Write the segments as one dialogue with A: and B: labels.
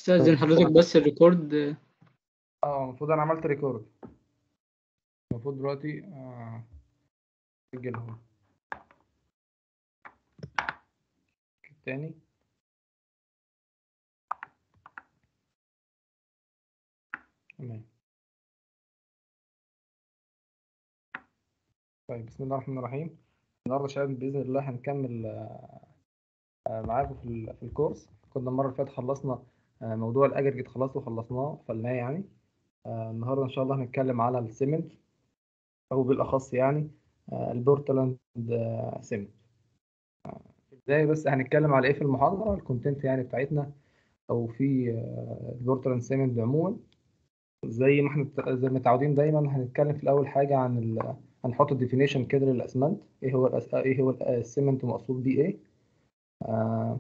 A: استاذن حضرتك بس الريكورد
B: اه المفروض انا عملت ريكورد المفروض دلوقتي آه، اسجل اهو تاني تمام طيب بسم الله الرحمن الرحيم النهارده يا شباب باذن الله هنكمل آه، آه، معاكم في ال- في الكورس كنا المره اللي فاتت خلصنا آه، موضوع الاجرجيت خلاص وخلصناه قفلناه يعني آه، النهارده ان شاء الله هنتكلم على السيمنت او بالاخص يعني آه، البورتلاند آه، سيمنت آه، ازاي بس هنتكلم على ايه في المحاضره الكونتنت يعني بتاعتنا او في آه، البورتلاند سيمنت عموما زي ما احنا مت- زي ما متعودين دايما هنتكلم في الاول حاجه عن ال... هنحط الديفينيشن كده للاسمنت ايه هو الأس... ايه هو السيمنت ومقصود بيه ايه آه...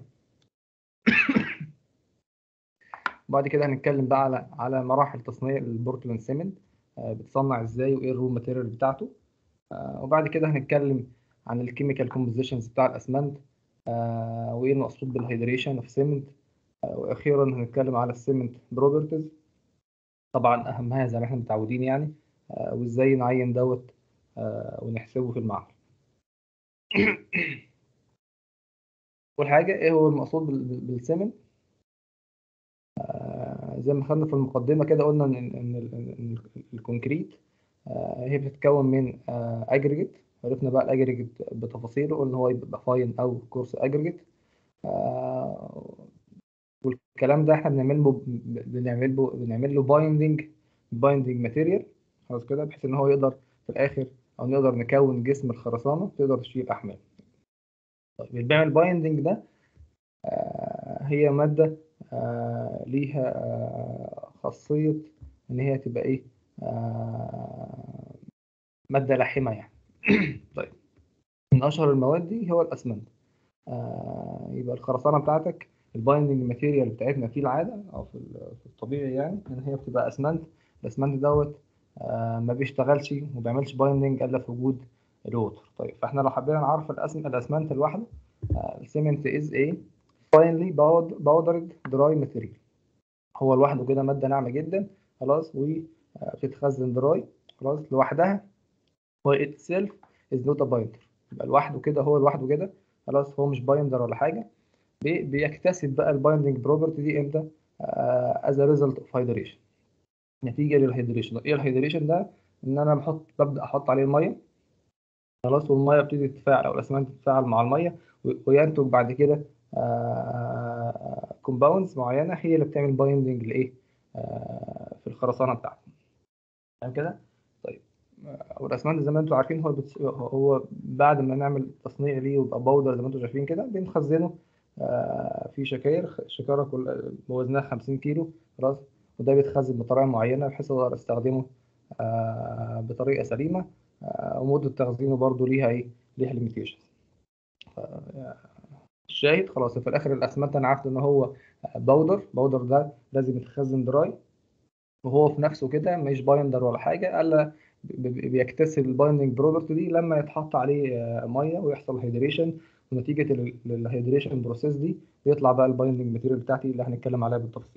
B: بعد كده هنتكلم بقى على على مراحل تصنيع البورتلاند سيمنت آه بتصنع ازاي وايه الرو ماتيريال بتاعته آه وبعد كده هنتكلم عن الكيميكال كومبوزيشنز بتاع الاسمنت آه وايه المقصود بالهيدريشن اوف سيمنت آه واخيرا هنتكلم على السيمنت بروبرتيز طبعا اهمها زي ما احنا متعودين يعني آه وازاي نعين دوت آه ونحسبه في المعمل اول حاجه ايه هو المقصود بال- بال- بالسيمنت آه، زي ما خدنا في المقدمة كده قلنا إن إن ال- إن الكونكريت آه، هي بتتكون من أجريجيت عرفنا بقى الأجريجيت بتفاصيله قلنا هو يبقى فاين أو كورس أجريجيت والكلام ده احنا بنعمل له بنعمل له بنعمل له بايندنج بايندنج ماتيريال خلاص كده بحيث إن هو يقدر في الآخر أو نقدر نكون جسم الخرسانة تقدر تشيل أحمال. طيب اللي بيعمل بايندنج ده آه، هي مادة آه، ليها آه، خاصية إن هي تبقى إيه آه، مادة لاحمة يعني طيب من أشهر المواد دي هو الأسمنت آه، يبقى الخرسانة بتاعتك البايندنج ماتيريال بتاعتنا في العادة أو في ال- في الطبيعي يعني إن هي بتبقى أسمنت الأسمنت دوت آه، ما بيشتغلش وما بيعملش بايندنج إلا في وجود الوتر طيب فإحنا لو حبينا نعرف الأسم- الأسمنت لوحده السيمنت إز إيه finely powd- powdered dry material هو لوحده كده مادة ناعمة جدا خلاص وبتتخزن دراي خلاص لوحدها هو itself is not a binder يبقى لوحده كده هو لوحده كده خلاص هو مش بايندر ولا حاجة بي- بيكتسب بقى البايندنج بروبرتي دي امتى؟ آه as a result of hydration نتيجة للهيدريشن ايه الهيدريشن ده؟ ان انا بحط ببدأ احط عليه المية خلاص والمية بتبتدي تتفاعل او الاسمنت تتفاعل مع المية و- وينتج بعد كده كومباوندز معينه هي اللي بتعمل بايندنج لايه آه، في الخرسانه بتاعتي تمام كده طيب آه، والاسمنت زي ما انتم عارفين هو بتس... هو بعد ما نعمل تصنيع ليه ويبقى باودر زي ما انتم شايفين كده بنخزنه آه، في شكاير الشكاره كل وزنها 50 كيلو خلاص وده بيتخزن بطريقه معينه بحيث اقدر استخدمه آه، بطريقه سليمه آه، ومده تخزينه برضو ليها ايه ليها ليميتيشنز الشاهد خلاص في الاخر الاسمنت انا عارف ان هو باودر باودر ده لازم يتخزن دراي وهو في نفسه كده مش بايندر ولا حاجه الا ب- ب- بيكتسب البايندنج بروبرتي دي لما يتحط عليه آه، ميه ويحصل هيدريشن ونتيجه لل- للهيدريشن بروسيس دي بيطلع بقى البايندنج ماتيريال بتاعتي اللي هنتكلم عليها بالتفصيل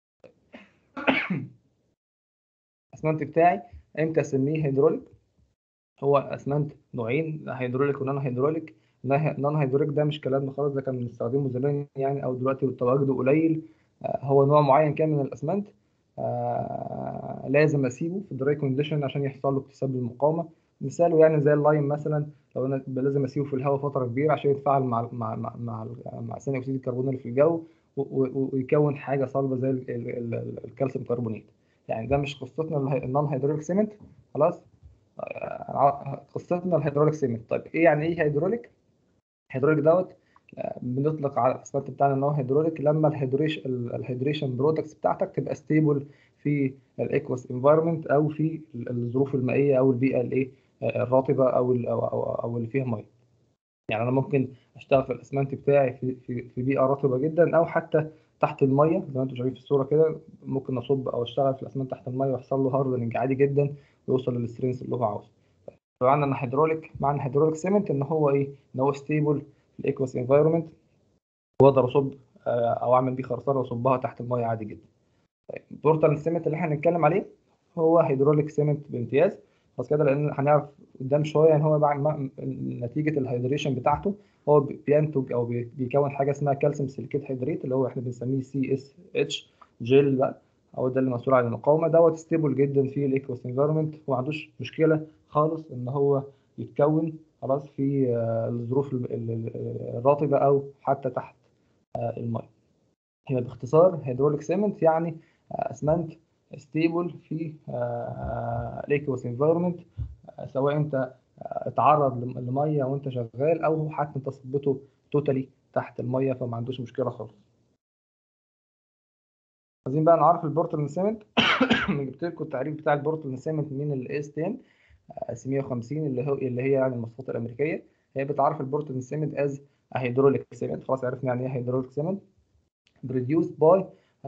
B: الاسمنت بتاعي امتى اسميه هيدروليك هو اسمنت نوعين هيدروليك ونون هيدروليك نون هيدروليك ده مش كلامنا خالص ده كان بنستخدمه زمان يعني او دلوقتي تواجده قليل آه، هو نوع معين كان من الاسمنت آه، لازم اسيبه في الدراي كونديشن عشان يحصل له اكتساب للمقاومه مثاله يعني زي اللايم مثلا لو انا لازم اسيبه في الهواء فتره كبيره عشان يتفاعل مع مع مع مع, مع ثاني اكسيد الكربون اللي في الجو و- و- ويكون حاجه صلبه زي ال- ال- ال- الكالسيوم كربونات يعني ده مش قصتنا النون هيدروليك سيمنت خلاص آه، قصتنا الهيدروليك سيمنت طيب ايه يعني ايه هيدروليك هيدروليك دوت آه، بنطلق على الاسمنت بتاعنا ان هو هيدروليك لما الهيدريشن الهيدريشن برودكتس بتاعتك تبقى ستيبل في الايكوس انفايرمنت او في ال- الظروف المائيه او البيئه الايه آه، الرطبه او ال- او او, أو اللي فيها ميه يعني انا ممكن اشتغل في الاسمنت بتاعي في في, في بيئه رطبه جدا او حتى تحت الميه زي ما انتم شايفين في الصوره كده ممكن اصب او اشتغل في الاسمنت تحت الميه ويحصل له هاردنج عادي جدا ويوصل للسترينث اللي هو عاوزه معنى ان هيدروليك معنى هيدروليك سيمنت ان هو ايه ان هو ستيبل في الايكوس انفايرمنت واقدر اصب آه، او اعمل بيه خرسانه واصبها تحت الميه عادي جدا طيب البورتال سيمنت اللي احنا هنتكلم عليه هو هيدروليك سيمنت بامتياز خلاص كده لان هنعرف قدام شويه ان هو بعد ما نتيجه الهيدريشن بتاعته هو بينتج او بي- بيكون حاجه اسمها كالسيوم سيليكيت هيدريت اللي هو احنا بنسميه سي اس اتش جيل بقى هو ده اللي مسؤول عن المقاومه دوت ستيبل جدا في الايكوس انفيرمنت وما عندوش مشكله خالص ان هو يتكون خلاص في آه، الظروف ال- ال- ال- الرطبه او حتى تحت آه، الميه هي باختصار هيدروليك سيمنت يعني آه، اسمنت ستيبل في الايكوس انفيرمنت سواء انت آه، اتعرض لم- لميه وانت شغال او حتى انت صبته توتالي تحت الميه فما عندوش مشكله خالص عايزين بقى نعرف البورتلاند سيمنت جبت لكم التعريف بتاع البورتلاند سيمنت من الاس تي ام اس 150 اللي هو اللي هي يعني المواصفات الامريكيه هي بتعرف البورتلاند سيمنت از هيدروليك سيمنت خلاص عرفنا يعني ايه هيدروليك سيمنت produced by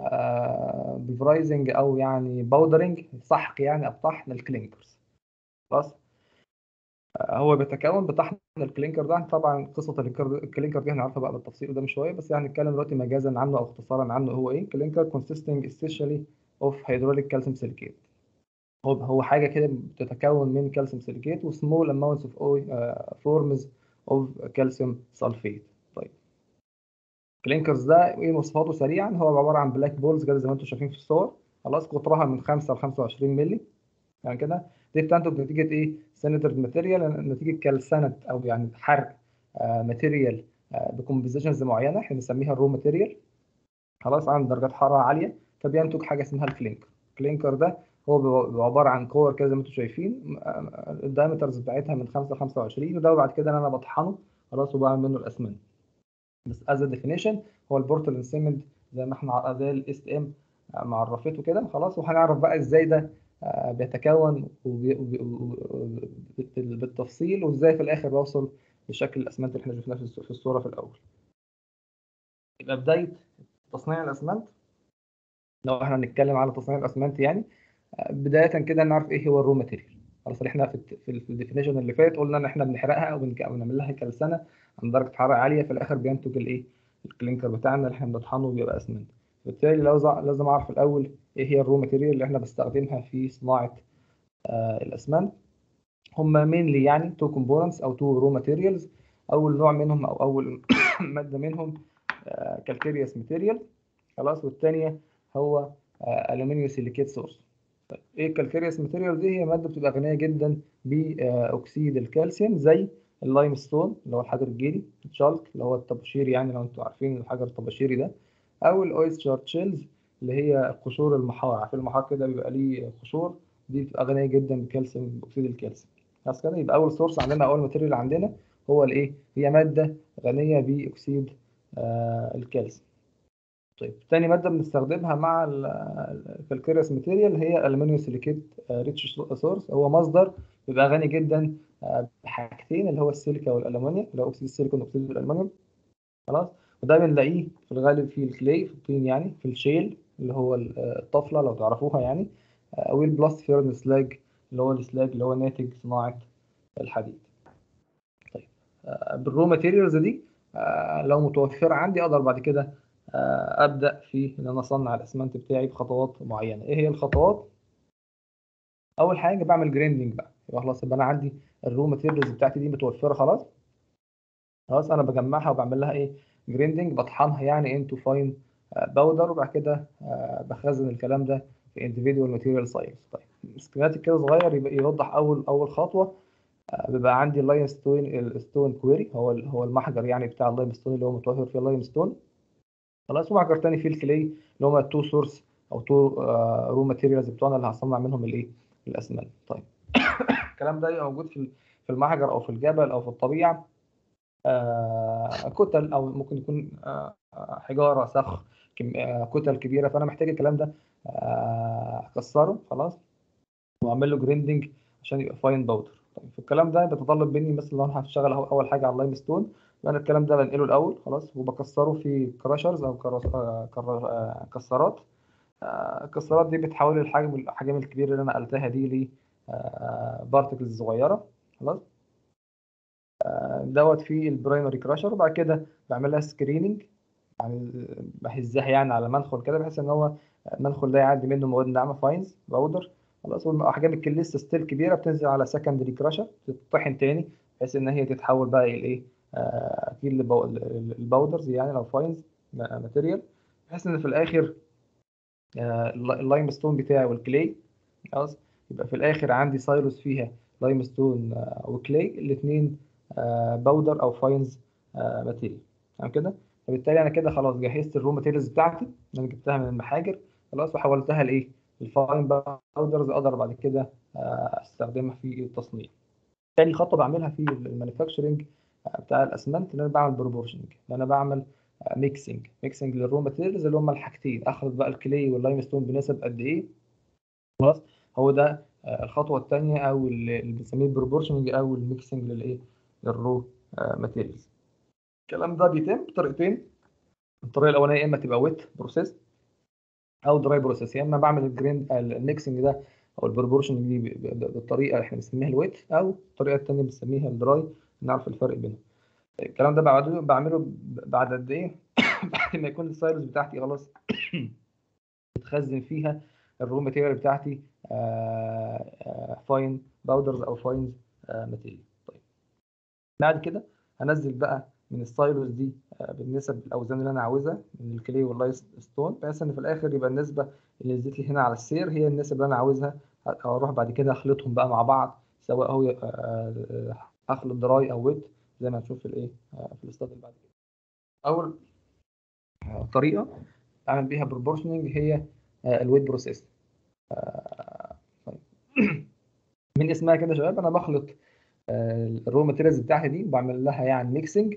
B: بفرايزنج او يعني باودرنج سحق يعني او طحن الكلينكرز خلاص آه، هو بيتكون بطحن الكلينكر ده طبعا قصه الكلينكر الكلينكر دي هنعرفها بقى بالتفصيل قدام شويه بس يعني هنتكلم دلوقتي مجازا عنه او اختصارا عنه هو ايه كلينكر consisting essentially of hydraulic calcium silicate هو هو حاجه كده بتتكون من كالسيوم سيليكيت وسمول amounts of oil uh, forms of calcium sulfate طيب كلينكرز ده ايه مواصفاته سريعا هو عباره عن بلاك بولز كده زي ما انتم شايفين في الصور خلاص قطرها من 5 ل 25 مللي يعني كده دي بتنتج نتيجه ايه سينترد ماتيريال نتيجه كالسنه او يعني حرق ماتيريال بكومبوزيشنز معينه احنا بنسميها الرو ماتيريال خلاص عند درجات حراره عاليه فبينتج حاجه اسمها الكلينكر الكلينكر ده هو بيبقى بيبقى عباره عن كور كده زي ما انتم شايفين الدايمترز بتاعتها من 5 ل 25 وده بعد كده انا بطحنه خلاص وبعمل منه الاسمنت بس از ديفينيشن هو البورتلاند سيمنت زي ما احنا زي الاس ام معرفته كده خلاص وهنعرف بقى ازاي ده آه، بيتكون وبي- وبي- وبي- بال- بالتفصيل وازاي في الاخر بوصل لشكل الاسمنت اللي احنا شفناه في الص- في الصوره في الاول يبقى بدايه تصنيع الاسمنت لو احنا هنتكلم على تصنيع الاسمنت يعني آه، بدايه كده نعرف ايه هو الرو ماتيريال خلاص اللي احنا في الت- في في الديفينيشن اللي فات قلنا ان احنا بنحرقها او بنك- أو بنعمل لها كلسنه عند درجه حراره عاليه في الاخر بينتج الايه الكلينكر بتاعنا اللي احنا بنطحنه وبيبقى اسمنت بالتالي لازم لازم اعرف الاول ايه هي الرو ماتيريال اللي احنا بنستخدمها في صناعه آه الاسمنت هم مينلي يعني تو كومبوننتس او تو رو ماتيريالز اول نوع منهم او اول ماده منهم كالكيريوس ماتيريال خلاص والثانيه هو الومنيوم سيليكيت سورس طيب ايه الكالكيريوس ماتيريال دي هي ماده بتبقى غنيه جدا باكسيد الكالسيوم زي اللايم ستون اللي هو الحجر الجيري الشالك اللي هو الطباشيري يعني لو انتوا عارفين الحجر الطباشيري ده او الاويستشار تشيلز اللي هي قشور المحار عارفين المحار كده بيبقى ليه قشور دي بتبقى غنيه جدا بالكالسيوم باكسيد الكالسيوم خلاص كده يبقى اول سورس عندنا اول ماتيريال عندنا هو الايه هي ماده غنيه باكسيد آه الكالسيوم طيب تاني ماده بنستخدمها مع الكالكيريوس ماتيريال هي الومنيوم سيليكيت ريتش سورس هو مصدر بيبقى غني جدا آه، بحاجتين اللي هو السيليكا والالومنيوم اللي هو اكسيد السيليكون واكسيد الالومنيوم خلاص وده بنلاقيه في الغالب في الكلي في الطين يعني في الشيل اللي هو ال- آه، الطفله لو تعرفوها يعني آه، او البلاست فيرن سلاج اللي هو السلاج اللي هو ناتج صناعه الحديد طيب آه، بالرو ماتيريالز دي آه، لو متوفره عندي اقدر بعد كده آه، ابدا في ان انا اصنع الاسمنت بتاعي بخطوات معينه ايه هي الخطوات اول حاجه بعمل جريندنج بقى يبقى خلاص يبقى انا عندي الرو ماتيريالز بتاعتي دي متوفره خلاص خلاص انا بجمعها وبعمل لها ايه جريندنج بطحنها يعني انتو فاين باودر وبعد كده آه، بخزن الكلام ده في individual material size طيب سكيماتيك كده صغير يبقى يوضح اول اول خطوه آه، بيبقى عندي اللايم ستون الستون كويري هو ال- هو المحجر يعني بتاع اللايم ستون اللي هو متوفر فيه اللايم ستون خلاص ومحجر تاني فيه الكلي اللي هما التو سورس او تو رو ماتيريالز بتوعنا اللي هصنع منهم الايه الاسمنت طيب الكلام ده يبقى موجود في ال- في المحجر او في الجبل او في الطبيعه آه، كتل او ممكن يكون آه، آه، حجاره صخر كم- آه، كتل كبيره فانا محتاج الكلام ده آه، اكسره خلاص واعمل له جريندنج عشان يبقى فاين باودر طيب فالكلام ده بيتطلب مني مثلا لو انا هشتغل أهو اول حاجه على اللايم ستون انا الكلام ده بنقله الاول خلاص وبكسره في كراشرز او كراس- آه، كرا- آه، كسارات آه، الكسارات دي بتحول الحجم الاحجام الكبيره اللي انا قلتها دي ل بارتكلز صغيره خلاص آه، دوت في البرايمري كراشر وبعد كده بعمل لها سكريننج يعني بهزها يعني على منخل كده بحيث ان هو المنخل ده يعدي منه مواد ناعمه فاينز باودر خلاص واحجام الكل لسه ستيل كبيره بتنزل على سكندري كراشر تتطحن تاني بحيث ان هي تتحول بقى الى ايه آه، اكيد للبو- الباودرز يعني لو فاينز ماتيريال بحيث ان في الاخر آه، الل- اللايم ستون بتاعي والكلي خلاص يبقى في الاخر عندي سايروس فيها لايم ستون آه، وكلي الاثنين باودر او فاينز ماتيريال تمام كده فبالتالي انا كده خلاص جهزت الرو ماتيريالز بتاعتي اللي انا جبتها من المحاجر خلاص وحولتها لايه الفاين باودرز اقدر بعد كده آه، استخدمها في التصنيع تاني خطوه بعملها في المانيفاكتشرنج بتاع الاسمنت اللي انا بعمل بروبورشنج اللي انا بعمل ميكسنج ميكسنج للرو ماتيريالز اللي هم الحاجتين اخلط بقى الكلي واللايم ستون بنسب قد ايه خلاص هو ده آه، الخطوه الثانيه او اللي اللي بنسميه بروبورشنج او الميكسنج للايه للرو ماتيريالز الكلام ده بيتم بطريقتين الطريقه الاولانيه يا اما تبقى ويت بروسيس او دراي بروسيس يا اما بعمل الجرين الميكسنج ده او البروبورشنج دي ب- ب- بالطريقه اللي احنا بنسميها الويت او الطريقه الثانيه بنسميها الدراي نعرف الفرق بينهم الكلام ده بعده بعمله ب- بعد قد ايه بعد ما يكون السايلز بتاعتي خلاص بتخزن فيها الرو ماتيريال بتاعتي فاين باودرز او فاين ماتيريال طيب بعد كده هنزل بقى من السايلوز دي آه، بالنسب الاوزان اللي انا عاوزها من الكلي واللايت ستون بحيث ان في الاخر يبقى النسبه اللي نزلت لي هنا على السير هي النسب اللي انا عاوزها اروح بعد كده اخلطهم بقى مع بعض سواء هو آه، آه، اخلط دراي او ويت زي ما هنشوف في الايه آه، في الاستاد اللي بعد كده اول آه، طريقه اعمل بيها بروبورشننج هي الويت بروسيس من اسمها كده يا شباب انا بخلط الرو ماتيريالز بتاعتي دي وبعمل لها يعني ميكسنج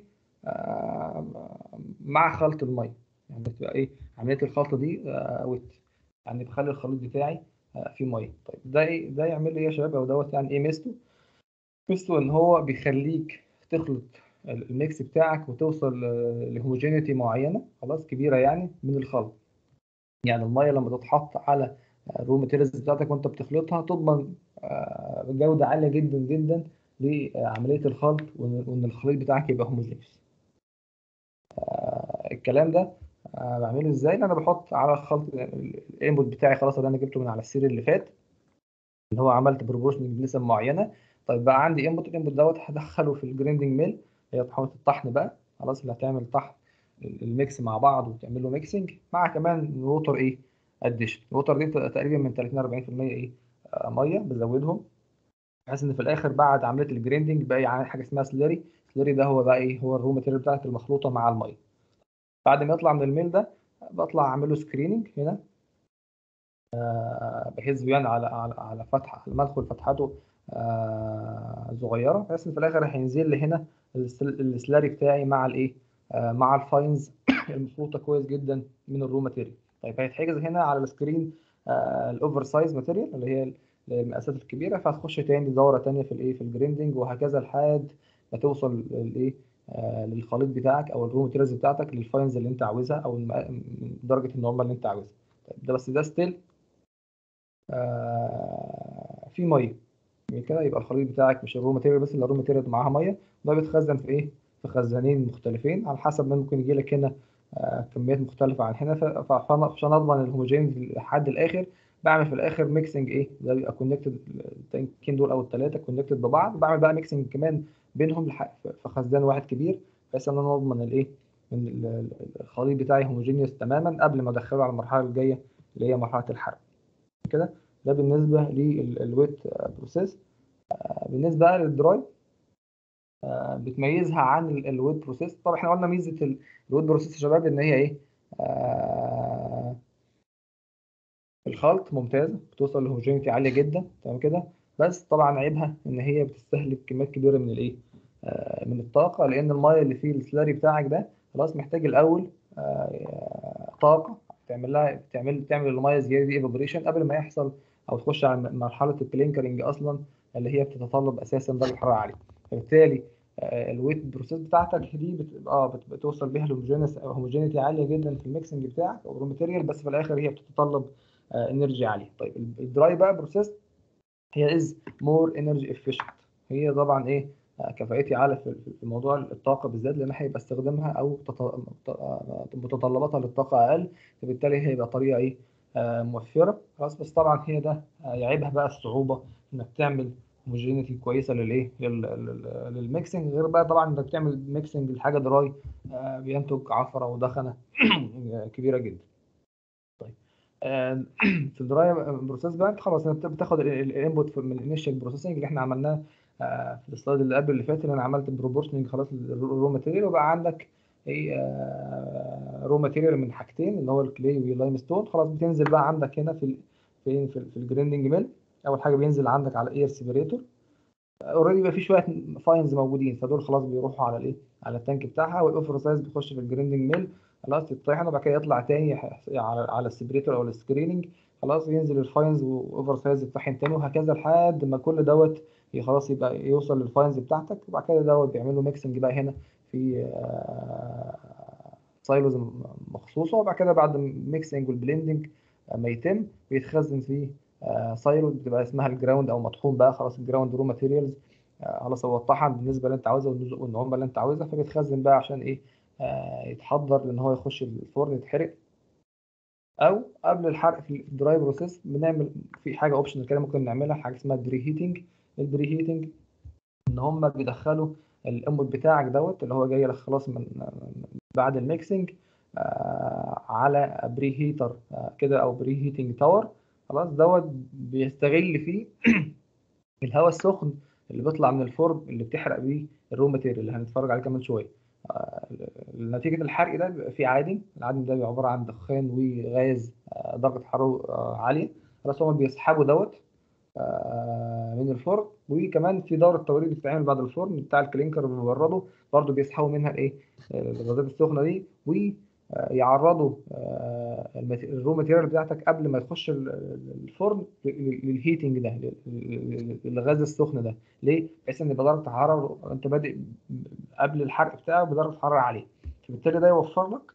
B: مع خلط الميه يعني بتبقى ايه عمليه الخلطه دي آه، ويت يعني بخلي الخليط بتاعي آه، فيه ميه طيب ده ايه ده يعمل لي ايه يا شباب او دوت يعني ايه ميزته ميزته ان هو بيخليك تخلط الميكس بتاعك وتوصل لهوموجينيتي معينه خلاص كبيره يعني من الخلط يعني الميه لما تتحط على الرو ماتيريالز بتاعتك وانت بتخلطها تضمن آه، جوده عاليه جدا جدا لعمليه الخلط وان وإن الخليط بتاعك يبقى هوموجينيوس الكلام ده آه، بعمله ازاي انا بحط على الخلط الانبوت بتاعي خلاص اللي انا جبته من على السير اللي فات اللي هو عملت بروبورشننج بنسب معينه طيب بقى عندي انبوت الانبوت دوت هدخله في الجريندنج ميل هي طحونه الطحن بقى خلاص اللي هتعمل طحن الميكس مع بعض وتعمل له ميكسنج مع كمان ووتر ايه اديشن الووتر دي بتبقى تقريبا من 30 ل 40% ايه آه، ميه بزودهم بحيث ان في الاخر بعد عمليه الجريندنج بقى يعني حاجه اسمها سليري سليري ده هو بقى ايه هو الرو ماتيريال بتاعت المخلوطه مع الميه بعد ما يطلع من الميل ده بطلع اعمل له سكريننج هنا آه، بحيث يعني على على على فتحه على مدخل فتحته آه، صغيره بحيث ان في الاخر هينزل لي هنا السل- السلاري بتاعي مع الايه آه، مع الفاينز المخلوطه كويس جدا من الرو ماتيريال طيب هيتحجز هنا على السكرين الاوفر سايز ماتيريال اللي هي المقاسات الكبيره فهتخش تاني دوره تانيه في الايه في الجريندنج وهكذا لحد ما توصل للايه آه، للخليط بتاعك او الرو ماتيريالز بتاعتك للفاينز اللي انت عاوزها او الم- درجه النورمال اللي انت عاوزها طيب ده بس ده ستيل آه، في ميه يعني كده يبقى الخليط بتاعك مش الرو ماتيريال بس اللي الرو ماتيريال معاها ميه ده بيتخزن في ايه في خزانين مختلفين على حسب ما ممكن يجي لك هنا آه، كميات مختلفه عن هنا ف- ف- فأنا- عشان اضمن الهوموجين لحد الاخر بعمل في الاخر ميكسنج ايه ده بيبقى كونكتد التانكين دول او الثلاثه كونكتد ببعض بعمل بقى ميكسنج كمان بينهم لح- في خزان واحد كبير بحيث ان انا اضمن الايه ان ال- ال- الخليط بتاعي هوموجينيوس تماما قبل ما ادخله على المرحله الجايه اللي هي مرحله الحرق كده ده بالنسبه للويت بروسيس بالنسبه بقى للدراي آه، بتميزها عن الويت بروسيس طبعا احنا قلنا ميزه الويت بروسيس يا شباب ان هي ايه آه، الخلط ممتازه بتوصل لهوموجينيتي عاليه جدا تمام كده بس طبعا عيبها ان هي بتستهلك كميات كبيره من الايه آه، من الطاقه لان الميه اللي فيه السلاري بتاعك ده خلاص محتاج الاول آه، طاقه تعمل لها تعمل تعمل الميه زياده دي ايفابوريشن قبل ما يحصل او تخش على مرحله الكلينكرنج اصلا اللي هي بتتطلب اساسا درجه حراره عاليه فبالتالي آه، الويت بروسيس بتاعتك دي بت... اه بت... بتوصل بيها لهوموجينيتي عاليه جدا في الميكسنج بتاعك او الرو ماتيريال بس في الاخر هي بتتطلب انرجي عاليه طيب ال- الدراي بقى بروسيس هي از مور انرجي افيشنت هي طبعا ايه آه، كفاءتي عاليه في في موضوع الطاقه بالذات لان هيبقى استخدامها او تط- آه، متطلباتها للطاقه اقل فبالتالي هيبقى طريقه ايه آه، موفره خلاص بس طبعا هي ده آه، يعيبها بقى الصعوبه انك تعمل هوموجينيتي كويسه للايه لل- لل- للميكسنج غير بقى طبعا انك تعمل ميكسنج لحاجه دراي آه، بينتج عفره ودخنه كبيره جدا طيب آه، في الدراي بروسيس بقى انت خلاص انت بتاخد الانبوت من الانيشال بروسيسنج اللي احنا عملناه آه، في السلايد اللي قبل اللي فات اللي انا عملت بروبورشننج خلاص الرو ماتيريال وبقى عندك ايه رو ماتيريال من حاجتين اللي هو الكلي واللايم ستون خلاص بتنزل بقى عندك هنا في ال- فين في, في الجريندنج ميل اول حاجه بينزل عندك على اير سيبريتور اوريدي بقى في شويه فاينز موجودين فدول خلاص بيروحوا على الايه على التانك بتاعها والاوفر سايز بيخش في الجريندنج ميل خلاص يتطحن وبعد كده يطلع تاني على على السيبريتور او السكريننج خلاص ينزل الفاينز واوفر سايز يتطحن تاني وهكذا لحد ما كل دوت ي- خلاص يبقى يوصل للفاينز بتاعتك وبعد كده دوت بيعملوا ميكسنج بقى هنا في آه، سايلوز مخصوصه وبعد كده بعد الميكسنج والبلندنج ما يتم بيتخزن في آه، سايلو بتبقى اسمها الجراوند او مطحون بقى خلاص الجراوند رو ماتيريالز خلاص هو اتطحن بالنسبه اللي انت عاوزها والنز- والنعومه اللي انت عاوزها فبيتخزن بقى عشان ايه آه، يتحضر لان هو يخش الفرن يتحرق او قبل الحرق في الدراي بروسيس بنعمل في حاجه اوبشنال كده ممكن نعملها حاجه اسمها بري هيتنج البري هيتنج ان هم بيدخلوا الانبوت بتاعك دوت اللي هو جاي لك خلاص من بعد الميكسنج آه، على بري هيتر آه، كده او بري هيتنج تاور خلاص دوت بيستغل فيه الهواء السخن اللي بيطلع من الفرن اللي بتحرق بيه الرو ماتيريال اللي هنتفرج عليه كمان شويه آه، نتيجه الحرق ده بيبقى فيه عادم العادم ده بيبقى عباره عن دخان وغاز آه، درجه حراره آه، عاليه خلاص هم بيسحبوا دوت آه، من الفرن وكمان في دوره توريد بتتعمل بعد الفرن بتاع الكلينكر اللي بيورده برضه بيسحبوا منها الايه الغازات السخنه دي ويعرضوا آه، المات- الرو ماتيريال بتاعتك قبل ما تخش ال- ال- الفرن لل- للهيتنج ده لل- لل- للغاز السخن ده ليه؟ بحيث ان يبقى درجه الحراره انت بادئ قبل الحرق بتاعه بدرجه حراره عاليه فبالتالي ده يوفر لك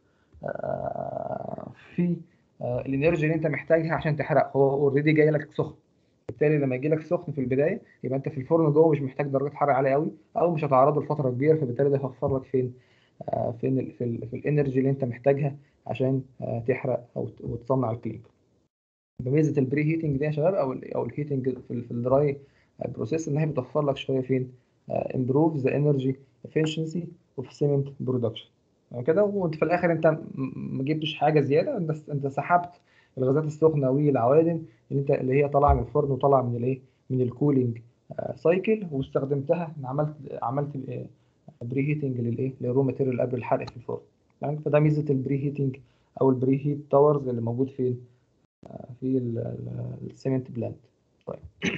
B: آه، في آه، الانرجي اللي انت محتاجها عشان تحرق هو اوريدي جاي لك سخن بالتالي لما يجي لك سخن في البدايه يبقى انت في الفرن جوه مش محتاج درجه حراره عاليه قوي او مش هتعرضه لفتره كبيره فبالتالي ده هيوفر لك فين آه، فين ال في, ال في الانرجي اللي انت محتاجها عشان آه، تحرق او ت- وتصنع الكلينكر بميزه البري هيتنج دي يا شباب او ال او الهيتنج في, ال- في الدراي بروسيس ان هي بتوفر لك شويه فين امبروف ذا انرجي efficiency اوف سيمنت برودكشن كده وانت في الاخر انت م- ما جبتش حاجه زياده بس انت سحبت الغازات السخنه والعوادم اللي انت اللي هي طالعه من الفرن وطالعه من الايه من الكولينج سايكل واستخدمتها إن عملت عملت بري هيتنج للايه للرو ماتيريال قبل الحرق في الفرن تمام فده ميزه البري هيتنج او البري هيت تاورز اللي موجود فين آه، في السيمنت بلانت طيب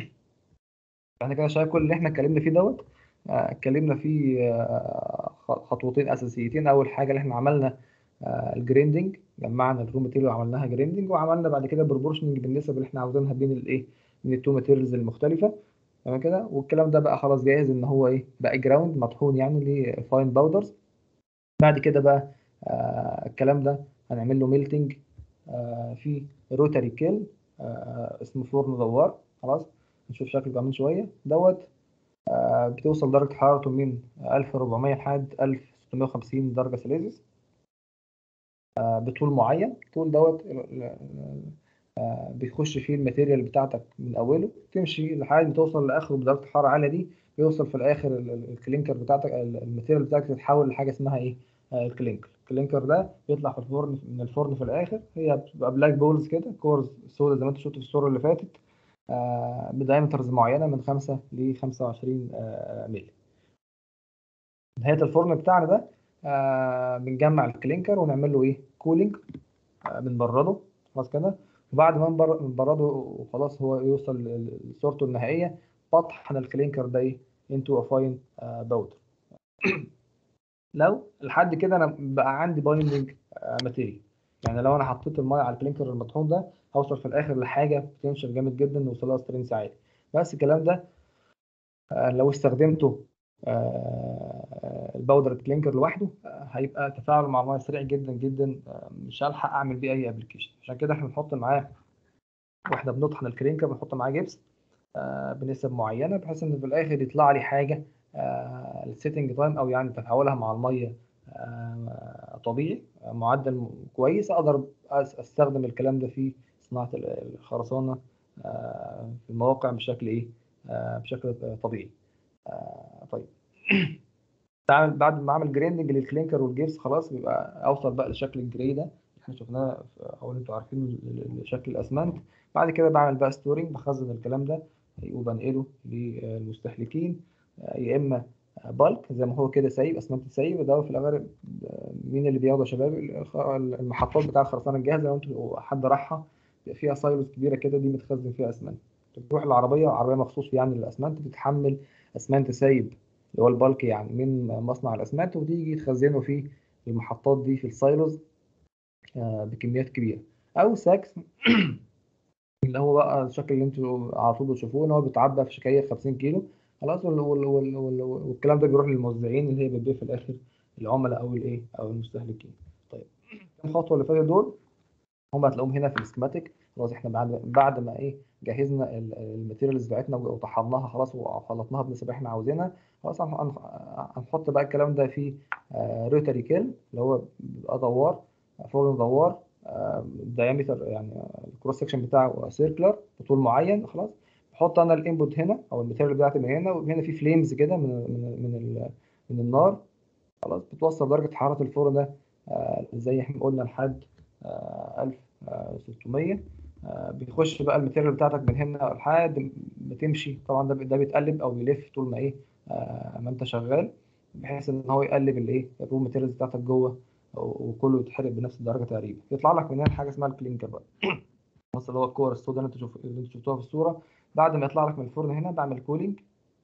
B: احنا كده شايف كل اللي احنا اتكلمنا فيه دوت آه، اتكلمنا فيه آه، خ- خطوتين اساسيتين اول حاجه اللي احنا عملنا آه، الجريندنج جمعنا الرو ماتيريال وعملناها جريندنج وعملنا بعد كده بروبورشننج بالنسب اللي احنا عاوزينها بين الايه من التو ماتيريالز المختلفه تمام كده والكلام ده بقى خلاص جاهز ان هو ايه بقى جراوند مطحون يعني لفاين باودرز بعد كده بقى آه الكلام ده هنعمل له ميلتنج آه في روتاري كيل آه اسمه فرن دوار خلاص نشوف شكله كمان شويه دوت آه بتوصل درجه حرارته من 1400 لحد 1650 درجه سلسيوس آه بطول معين الطول دوت آه بيخش فيه الماتيريال بتاعتك من اوله تمشي لحد ما توصل لاخره بدرجه حراره عاليه دي بيوصل في الاخر ال- ال- الكلينكر بتاعتك ال- الماتيريال بتاعتك تتحول لحاجه اسمها ايه آه، الكلينكر الكلينكر ده بيطلع في الفرن من الفرن في الاخر هي بتبقى بلاك بولز كده كورز سودا زي ما انت شفت في الصوره اللي فاتت آه، بدايمترز معينه من 5 ل 25 آه، مللي نهايه الفرن بتاعنا ده آه، بنجمع الكلينكر ونعمل له ايه كولينج بنبرده خلاص كده وبعد ما نبر- نبرده وخلاص هو يوصل ل- لصورته النهائيه بطحن الكلينكر ده ايه انتو ا فاين باودر لو لحد كده انا بقى عندي بايندنج ماتيريال يعني لو انا حطيت الميه على الكلينكر المطحون ده هوصل في الاخر لحاجه بوتنشال جامد جدا نوصل لها سترينث عالي بس الكلام ده آه، لو استخدمته آه، الباودر كلينكر لوحده آه، هيبقى تفاعله مع الميه سريع جدا جدا آه، مش هلحق اعمل بيه اي ابلكيشن عشان كده احنا بنحط معاه واحنا بنطحن الكلينكر بنحط معاه جبس آه، بنسب معينه بحيث ان في الاخر يطلع لي حاجه السيتنج تايم او يعني تفاعلها مع الميه آه، طبيعي آه، معدل كويس اقدر أس- استخدم الكلام ده في صناعه ال- الخرسانه آه، في المواقع بشكل ايه آه، بشكل طبيعي آه، طيب تعمل بعد ما اعمل جريندنج للكلينكر والجبس خلاص بيبقى اوصل بقى لشكل الجري ده احنا شفناه في- او اللي انتوا عارفينه ل- ل- لشكل الاسمنت بعد كده بعمل بقى ستورنج بخزن الكلام ده وبنقله للمستهلكين آه، يا اما بالك زي ما هو كده سايب اسمنت سايب وده في الاغلب آه، مين اللي بياخده يا شباب الخ- المحطات بتاع الخرسانه الجاهزه لو انتوا حد راحها بيبقى فيها سايلوز كبيره كده دي متخزن فيها اسمنت بتروح العربيه عربيه مخصوص يعني للاسمنت بتتحمل اسمنت سايب اللي هو البالك يعني من مصنع الاسمنت وتيجي تخزنه في المحطات دي في السايلوز آه، بكميات كبيره او ساكس اللي هو بقى الشكل اللي انتوا على طول بتشوفوه ان هو بيتعبى في شكاير 50 كيلو خلاص وال وال وال وال والكلام ده بيروح للموزعين اللي هي بتبيع في الاخر العملاء او الايه او المستهلكين طيب كام خطوه اللي فاتت دول هم هتلاقوهم هنا في السكيماتيك خلاص احنا بعد بعد ما ايه جهزنا ال- الماتيريالز بتاعتنا وطحناها خلاص وخلطناها بالنسبه اللي احنا عاوزينها خلاص هن- هن- هنحط بقى الكلام ده في روتري كيل اللي هو بيبقى دوار فرن دوار دايمتر يعني الكروس سكشن بتاعه سيركلر بطول معين خلاص بحط انا الانبوت هنا او الماتيريال بتاعتي من هنا وهنا في فليمز كده من من من ال- من النار خلاص بتوصل درجه حراره الفرن ده آه، زي احنا قلنا لحد آه، 1600 آه، بيخش بقى الماتيريال بتاعتك من هنا لحد ما تمشي طبعا ده ده بيتقلب او يلف طول ما ايه آه، ما انت شغال بحيث ان هو يقلب الايه الرو ماتيريالز بتاعتك جوه وكله يتحرق بنفس الدرجه تقريبا يطلع لك من هنا حاجه اسمها الكلينكر بقى بص اللي هو الكور السوداء اللي انت شوف اللي انت شفتوها في الصوره بعد ما يطلع لك من الفرن هنا بعمل كولينج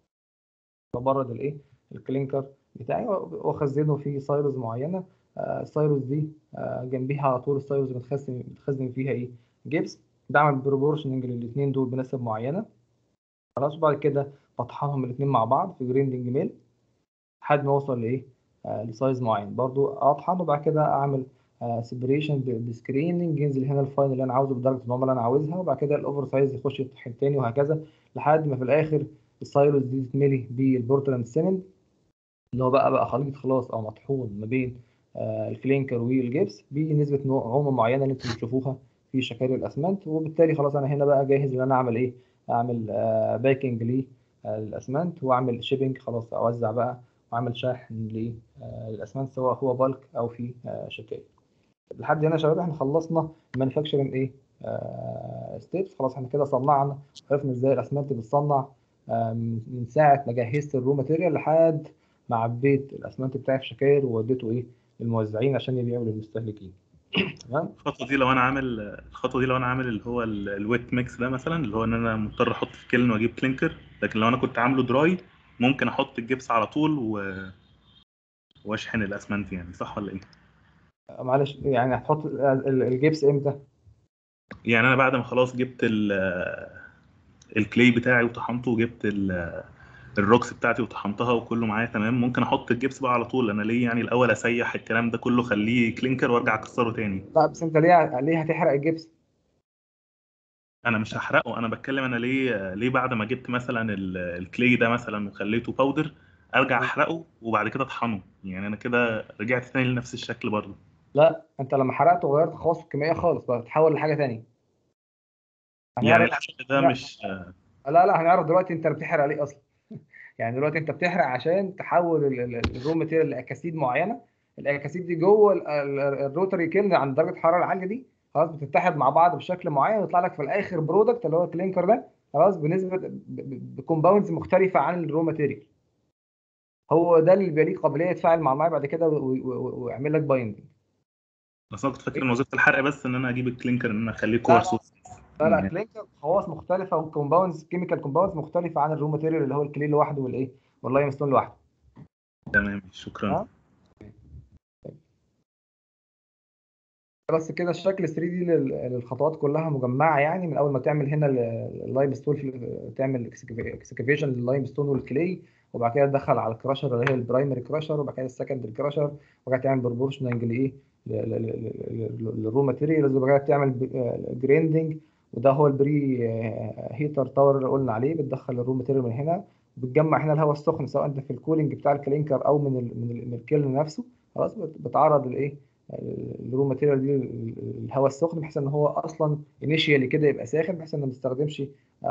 B: ببرد الايه الكلينكر بتاعي واخزنه في سايروز معينه آه، السايروز دي آه، جنبيها على طول السايروز بتخزن بتخزن فيها ايه جبس بعمل بروبورشننج للاثنين دول بنسب معينه خلاص وبعد كده بطحنهم الاثنين مع بعض في جريندنج ميل لحد ما اوصل لايه آه، لسايز معين برضو اطحن وبعد كده اعمل سيبريشن بسكريننج ينزل هنا الفاين اللي انا عاوزه بدرجه النعومه اللي انا عاوزها وبعد كده الاوفر سايز يخش يطحن تاني وهكذا لحد ما في الاخر السايروز دي تتملي بالبورتلاند سيمنت اللي هو بقى بقى خليط خلاص او مطحون ما بين آه، الكلينكر والجبس بنسبه نعومه معينه اللي انتم بتشوفوها في شكاير الاسمنت وبالتالي خلاص انا هنا بقى جاهز ان انا اعمل ايه اعمل باكينج للاسمنت واعمل شيبنج خلاص اوزع بقى واعمل شحن للاسمنت سواء هو بالك او في آه، شكاير لحد هنا يا شباب احنا خلصنا مانيفاكتشرنج ايه ستيبس خلاص احنا كده صنعنا عرفنا ازاي الاسمنت بتصنع آه، من من ساعه ما جهزت الرو ماتيريال لحد ما عبيت الاسمنت بتاعي في شكاير ووديته ايه للموزعين عشان يبيعوا للمستهلكين تمام
C: الخطوه دي لو انا عامل الخطوه دي لو انا عامل اللي هو الويت ميكس ده مثلا اللي هو ان انا مضطر احط في كيلن واجيب كلينكر لكن لو انا كنت عامله دراي ممكن احط الجبس على طول و... واشحن الاسمنت يعني صح ولا ايه؟
B: معلش يعني هتحط ال- ال- الجبس امتى؟
C: يعني انا بعد ما خلاص جبت ال الكلي بتاعي وطحنته وجبت ال- الروكس بتاعتي وطحنتها وكله معايا تمام ممكن احط الجبس بقى على طول انا ليه يعني الاول اسيح الكلام ده كله خليه كلينكر وارجع اكسره تاني
B: لا بس انت ليه ليه هتحرق الجبس؟
C: انا مش هحرقه انا بتكلم انا ليه ليه بعد ما جبت مثلا ال- الكلي ده مثلا وخليته باودر ارجع احرقه وبعد كده اطحنه يعني انا كده رجعت تاني لنفس الشكل برضه
B: لا انت لما حرقته وغيرت خواصه الكيميائيه خالص بقى تحول لحاجه ثانيه
C: يعني الحرق ده مش
B: لا لا هنعرف دلوقتي انت اللي بتحرق ليه اصلا يعني دلوقتي انت بتحرق عشان تحول ال- ال- الرو ماتيريال لاكاسيد معينه الاكاسيد دي جوه ال- ال- الروتري كيلن عند درجه الحراره العاليه دي خلاص بتتحد مع بعض بشكل معين ويطلع لك في الاخر برودكت اللي هو الكلينكر ده خلاص بنسبه بكومباوندز مختلفه عن الرو ماتيريال هو ده اللي بيبقى ليه قابليه يتفاعل مع الميه بعد كده و- و- و- ويعمل لك بايندنج
C: بس انا كنت فاكر ان وظيفه الحرق بس ان انا اجيب الكلينكر ان انا اخليه كورس
B: لا لا كلينكر خواص مختلفه وكومباوندز كيميكال كومباوندز مختلفه عن الرو ماتيريال اللي هو الكلي لوحده والايه واللايم ستون لوحده
C: تمام شكرا
B: ها؟ بس كده الشكل 3 دي لل- للخطوات كلها مجمعه يعني من اول ما تعمل هنا ال- اللايم ستون في- تعمل اكسكافيشن لللايم ستون والكلي وبعد كده تدخل على الكراشر اللي هي البرايمري كراشر وبعد كده السكندري كراشر وبعد كده تعمل بروبورشننج لايه ل- ل- ل- ل- للرو ماتيريالز وبعد كده تعمل جريندنج وده هو البري هيتر تاور اللي قلنا عليه بتدخل الرو ماتيريال من هنا بتجمع هنا الهواء السخن سواء انت في الكولينج بتاع الكلينكر او من ال من, ال من الكيلن نفسه خلاص بت- بتعرض الايه الرو ماتيريال دي للهواء السخن بحيث ان هو اصلا انيشيالي كده يبقى ساخن بحيث ان ما نستخدمش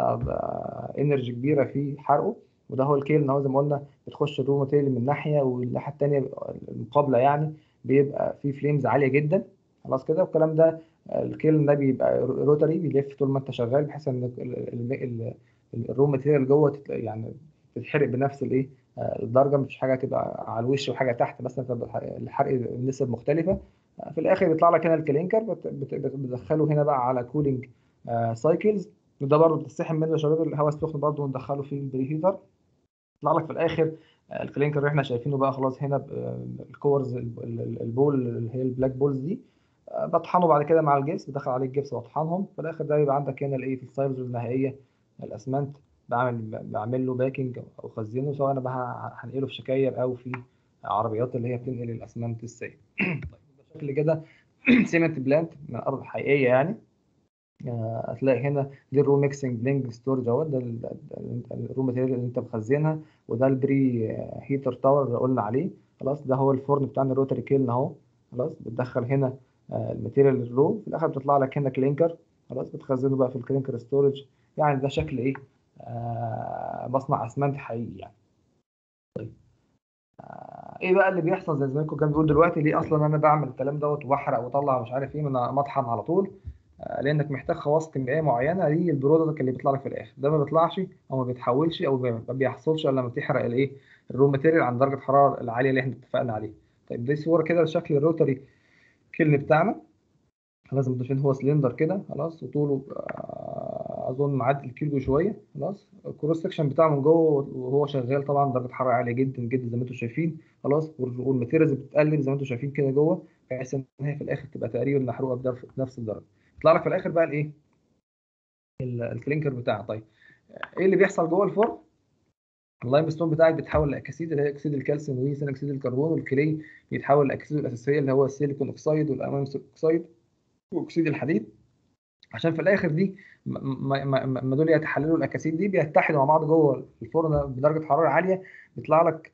B: انرجي كبيره في حرقه وده هو الكيل ان هو زي ما قلنا بتخش الرو ماتيريال من ناحيه والناحيه الثانيه المقابله يعني بيبقى فيه فليمز عاليه جدا خلاص كده والكلام ده الكيلن ده بيبقى روتري بيلف طول ما انت شغال بحيث ان ال- ال- ال- الرو ماتيريال جوه تت- يعني تتحرق بنفس الايه آه، الدرجه مفيش حاجه تبقى على الوش وحاجه تحت مثلا فبقى الحرق النسب مختلفه آه، في الاخر يطلع لك هنا الكلينكر بت- بت- بت- بتدخله هنا بقى على كولينج سايكلز وده برضه بتستحم منه يا شباب الهواء السخن برضه وندخله في البري هيتر يطلع لك في الاخر آه، الكلينكر اللي احنا شايفينه بقى خلاص هنا ب- آه، الكورز ال- ال- البول اللي هي البلاك بولز دي آه، بطحنه بعد كده مع الجبس بدخل عليه الجبس واطحنهم في الاخر ده يبقى عندك هنا الايه في السايلز النهائيه الاسمنت بعمل بعمل له باكينج او اخزنه سواء انا بقى هنقله في شكاير او في عربيات اللي هي بتنقل الاسمنت السائل طيب شكل كده سيمنت بلانت من الارض الحقيقيه يعني آه، هتلاقي هنا دي الرو ميكسنج بلينج ستورج اهوت ده ال- ال- الرو ماتيريال اللي انت مخزنها وده البري آه، هيتر تاور اللي قلنا عليه خلاص ده هو الفرن بتاعنا الروتري كيلن اهو خلاص بتدخل هنا آه، الماتيريال الرو في الاخر بتطلع لك هنا كلينكر خلاص بتخزنه بقى في الكلينكر ستورج يعني ده شكل ايه آه مصنع اسمنت حقيقي يعني طيب آه ايه بقى اللي بيحصل زي زميلكم كان بيقول دلوقتي ليه اصلا انا بعمل الكلام دوت وبحرق واطلع مش عارف ايه من مطحن على طول آه لانك محتاج خواص كيميائيه معينه للبرودكت اللي بيطلع لك في الاخر ده ما بيطلعش او ما بيتحولش او ما بيحصلش الا لما تحرق الايه الرو ماتيريال عند درجه الحراره العاليه اللي احنا اتفقنا عليها طيب دي صوره كده لشكل الروتري كيلن بتاعنا لازم تضيفين هو سلندر كده خلاص وطوله آه، اظن معدي الكيلو شويه خلاص الكروس سكشن بتاعه من جوه وهو شغال طبعا درجه حراره عاليه جدا جدا زي ما انتم شايفين خلاص وال- والماتيريالز بتتقلب زي ما انتم شايفين كده جوه بحيث ان هي في الاخر تبقى تقريبا محروقه بدرجة- بنفس الدرجه يطلع لك في الاخر بقى الايه ال- الكلينكر بتاعه طيب ايه اللي بيحصل جوه الفرن اللايم ستون بتاعك بيتحول لاكاسيد اللي هي اكسيد الكالسيوم وثاني اكسيد الكربون والكلي بيتحول لاكسيد الاساسيه اللي هو السيليكون اوكسيد والامونيوم اوكسيد واكسيد الحديد عشان في الاخر دي ما ما- ما ما دول يتحللوا الاكاسيد دي بيتحدوا مع بعض جوه الفرن بدرجه حراره عاليه بيطلع لك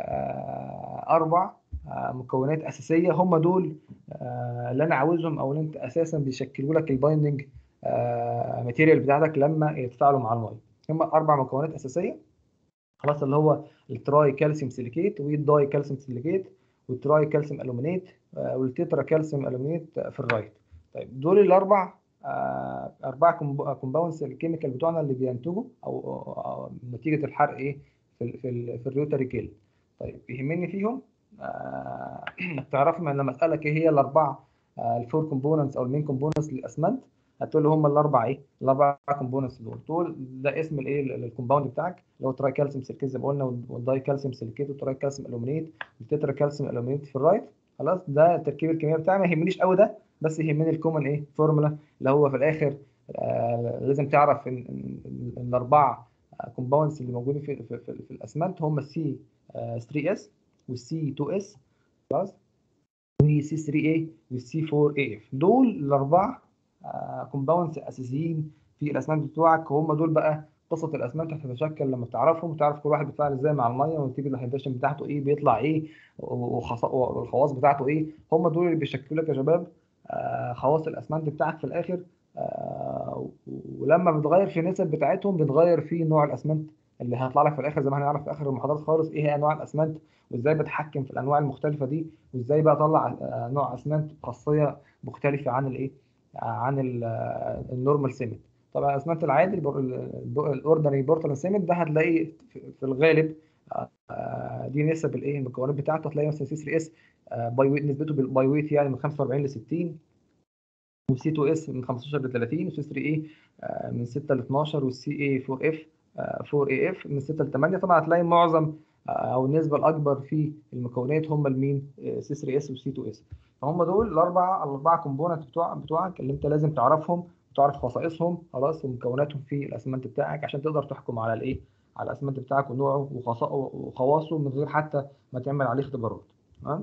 B: آه، اربع آه، مكونات اساسيه هم دول آه، اللي انا عاوزهم او اللي انت اساسا بيشكلوا لك البايندنج ماتيريال بتاعتك لما يتفاعلوا مع الميه هم اربع مكونات اساسيه خلاص اللي هو التراي كالسيوم سيليكيت والداي كالسيوم سيليكيت والتراي كالسيوم الومينيت آه، والتترا كالسيوم الومينيت في الرايت طيب دول الاربع آه، اربع كومباوندز الكيميكال بتوعنا اللي بينتجوا او أو- أو نتيجه الحرق ايه في ال في, ال في الروتري كيل طيب يهمني فيهم آه، انك تعرف من لما اسالك ايه هي الاربع الفور كومبوننتس او المين كومبوننتس للاسمنت هتقول لي هم الاربع ايه الاربع كومبوننتس دول دول ده اسم الايه الكومباوند بتاعك اللي هو تراي كالسيوم سيليكيت زي ما قلنا والداي كالسيوم سيليكيت والتراي كالسيوم الومينيت والتترا كالسيوم الومينيت في الرايت خلاص ده التركيب الكيميائي بتاعي ما يهمنيش قوي ده بس يهمني الكومن ايه فورمولا اللي هو في الاخر آه لازم تعرف ان إن- إن الاربعه كومباوندز اللي موجودين في في, في, في الاسمنت هم السي 3 اس والسي 2 اس خلاص والسي 3 اي والسي 4 اي اف دول الاربعه كومباوندز اساسيين في الاسمنت بتوعك وهم دول بقى قصه الاسمنت هتتشكل لما تعرفهم وتعرف كل واحد بيتفاعل ازاي مع الميه ونتيجه الهيدريشن بتاعته ايه بيطلع ايه وخص- والخواص بتاعته ايه هم دول اللي بيشكلوا لك يا شباب آه، خواص الاسمنت بتاعك في الاخر آه، ولما بتغير في النسب بتاعتهم بتغير في نوع الاسمنت اللي هيطلع لك في الاخر زي ما هنعرف في اخر المحاضرات خالص ايه هي انواع الاسمنت وازاي بتحكم في الانواع المختلفه دي وازاي بقى اطلع آه، نوع اسمنت خاصيه مختلفه عن الايه آه، عن ال- آه، النورمال سيمنت طبعا الاسمنت العادي الاوردنري بورتلاند سيمنت ده هتلاقيه في في الغالب آه، آه، دي نسب الايه المكونات بتاعته هتلاقي مثلا سي 3 اس باي ويت نسبته باي ويت يعني من 45 ل 60 والسي 2 اس من 15 ل 30 والسي 3 اي من 6 ل 12 والسي اي 4 اف 4 اي اف من 6 ل 8 طبعا هتلاقي معظم آه، او النسبه الاكبر في المكونات هم المين سي 3 اس وسي 2 اس فهم دول الاربع الاربعه كومبوننت بتوع بتوعك اللي انت لازم تعرفهم وتعرف خصائصهم خلاص ومكوناتهم في الاسمنت بتاعك عشان تقدر تحكم على الايه على الاسمنت بتاعك ونوعه وخصا- وخواصه من غير حتى ما تعمل عليه اختبارات تمام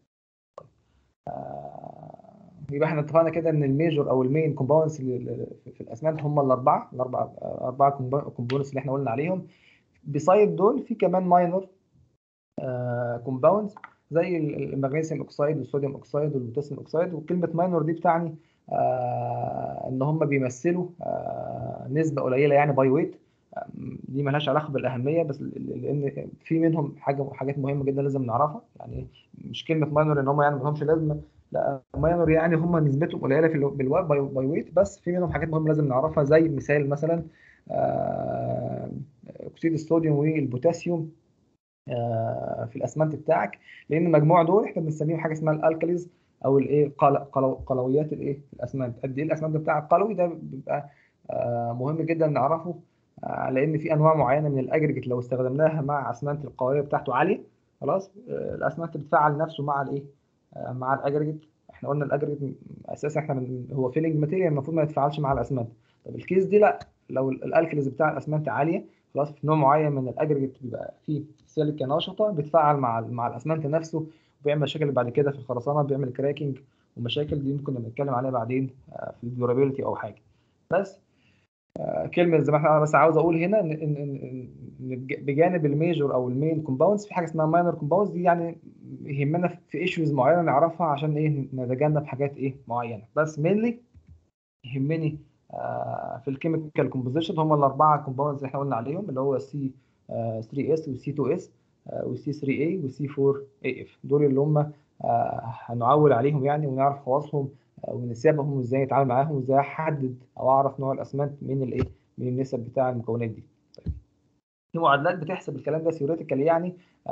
B: يبقى احنا اتفقنا كده ان الميجور او المين كومباوندز في الاسمنت هم الاربعه الاربعه اربعه كومباوندز اللي احنا قلنا عليهم بسايد دول في كمان ماينور كومباوندز زي ال- المغنيسيوم اوكسيد والصوديوم اوكسيد والبوتاسيوم اوكسيد وكلمه ماينور دي بتعني آه، ان هم بيمثلوا آه، نسبه قليله يعني باي ويت دي ملهاش علاقه بالاهميه بس ل- ل- لان في منهم حاجه حاجات مهمه جدا لازم نعرفها يعني مش كلمه ماينور ان هم يعني ما لهمش لازمه لا ماينور يعني هم نسبتهم قليله في الو- بالوا- باي باي ويت بس في منهم حاجات مهمه لازم نعرفها زي مثال مثلا آه، اكسيد الصوديوم والبوتاسيوم آه، في الاسمنت بتاعك لان المجموع دول احنا بنسميهم حاجه اسمها الالكاليز او الايه قل- قلو- قلويات الايه الاسمنت قد ايه الاسمنت بتاعك قلوي ده بيبقى آه، مهم جدا نعرفه آه، لان في انواع معينه من الاجريجيت لو استخدمناها مع اسمنت القويه بتاعته عاليه خلاص آه، الاسمنت بتفعل نفسه مع الايه آه، مع الاجريجيت احنا قلنا الاجريجيت اساسا احنا من هو فيلنج ماتيريال المفروض ما يتفاعلش مع الاسمنت طب الكيس دي لا لو الالكاليز بتاع الاسمنت عاليه خلاص في نوع معين من الاجريجيت بيبقى فيه سيليكا نشطه بتفاعل مع ال- مع الاسمنت نفسه وبيعمل مشاكل بعد كده في الخرسانه بيعمل كراكنج ومشاكل دي ممكن نبقى نتكلم عليها بعدين آه، في الديورابيلتي او حاجه بس آه، كلمه زي ما احنا أنا بس عاوز اقول هنا ان ان ان إن بج- بجانب الميجور او المين كومباوندز في حاجه اسمها ماينر كومباوندز دي يعني يهمنا في ايشوز معينه نعرفها عشان ايه نتجنب حاجات ايه معينه بس مينلي يهمني آه، في الكيميكال كومبوزيشن هم الاربعه كومباوندز اللي احنا قلنا عليهم اللي هو سي 3 اس وسي 2 اس وسي 3 اي وسي 4 اي اف دول اللي هم آه، هنعول عليهم يعني ونعرف خواصهم آه، ونسبهم وازاي نتعامل معاهم وازاي احدد او اعرف نوع الاسمنت من الايه من النسب بتاع المكونات دي طيب. في معادلات بتحسب الكلام ده ثيوريتيكال يعني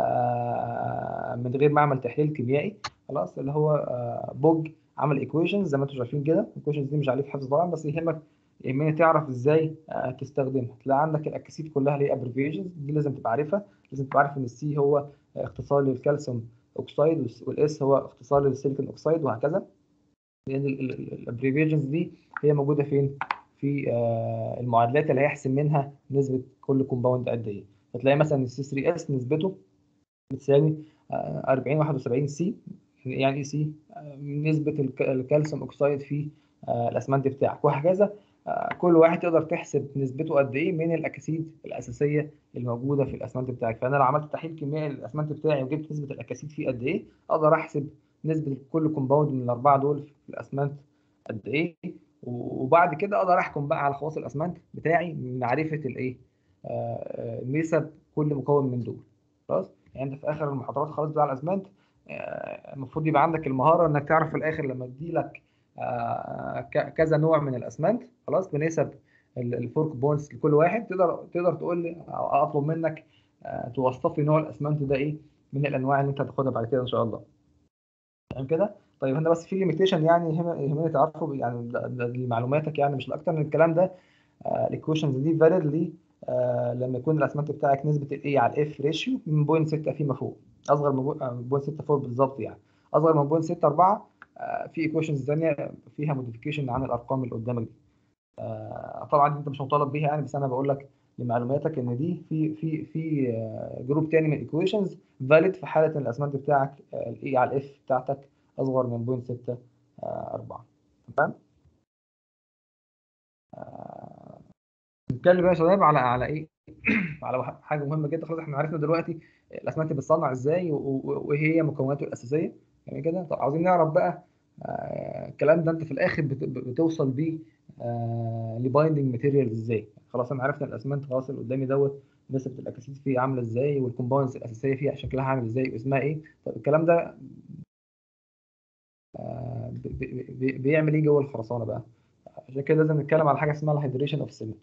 B: آه، من غير ما اعمل تحليل كيميائي خلاص اللي هو آه، بوج عمل ايكويشنز زي ما انتم شايفين كده الايكويشنز دي مش عليك حفظ طبعا بس يهمك يهمني تعرف ازاي آه، تستخدمها تلاقي عندك الاكاسيد كلها ليه ابريفيشنز دي لازم تبقى عارفها لازم تبقى عارف ان السي هو اختصار للكالسيوم اوكسيد والاس هو اختصار للسيليكون اوكسيد وهكذا لان الابريفيشنز دي هي موجوده فين في آه، المعادلات اللي هيحسب منها نسبه كل كومباوند قد ايه فتلاقي مثلا السي 3 اس نسبته بتساوي آه، 40 71 سي يعني ايه سي نسبه الك- الكالسيوم اوكسيد في آه، الاسمنت بتاعك وهكذا آه، كل واحد تقدر تحسب نسبته قد ايه من الاكاسيد الاساسيه الموجوده في الاسمنت بتاعك فانا لو عملت تحليل كيميائي للاسمنت بتاعي وجبت نسبه الاكاسيد فيه قد ايه اقدر احسب نسبه كل كومباوند من الاربعه دول في الاسمنت قد ايه وبعد كده اقدر احكم بقى على خواص الاسمنت بتاعي من معرفه الايه آه، آه، نسب كل مكون من دول خلاص يعني انت في اخر المحاضرات خالص بتاع الاسمنت آه، المفروض يبقى عندك المهاره انك تعرف في الاخر لما تجيلك آه، ك- كذا نوع من الاسمنت خلاص بنسب ال- الفورك بونز لكل واحد تقدر تقدر تقول لي او اطلب منك آه، توصف لي نوع الاسمنت ده ايه من الانواع اللي انت هتاخدها بعد كده ان شاء الله تمام كده طيب هنا بس في ليميتيشن يعني يهم- يهمني تعرفه يعني ده- ده لمعلوماتك يعني مش الاكتر من الكلام ده الايكويشنز دي فاليد لي آه، لما يكون الاسمنت بتاعك نسبه الاي على الاف ريشيو من بوينت 6 فيما فوق اصغر من بوينت 6 فوق بالظبط يعني اصغر من بوينت 6 4 في ايكويشنز ثانيه فيها موديفيكيشن عن الارقام اللي قدامك دي آه، طبعا دي انت مش مطالب بيها يعني بس انا بقول لك لمعلوماتك ان دي في في في جروب تاني من الايكويشنز فاليد في حاله ان الاسمنت بتاعك الاي على الاف بتاعتك اصغر من بوينت 6 4 تمام آه، نتكلم بقى يا شباب على على ايه على حاجه مهمه جدا خلاص احنا عرفنا دلوقتي الاسمنت بتصنع ازاي و- و- وايه هي مكوناته الاساسيه يعني كده طب عاوزين نعرف بقى آه، الكلام ده انت في الاخر بت- بتوصل بيه آه، لبايندنج ماتيريال ازاي خلاص انا عرفت الاسمنت خلاص اللي قدامي دوت نسبه الاكاسيد فيه عامله ازاي والكومباوندز الاساسيه فيها شكلها عامل ازاي واسمها ايه طب الكلام ده آه، ب- ب- ب- بيعمل ايه جوه الخرسانه بقى عشان كده لازم نتكلم على حاجه اسمها الهيدريشن اوف سيمنت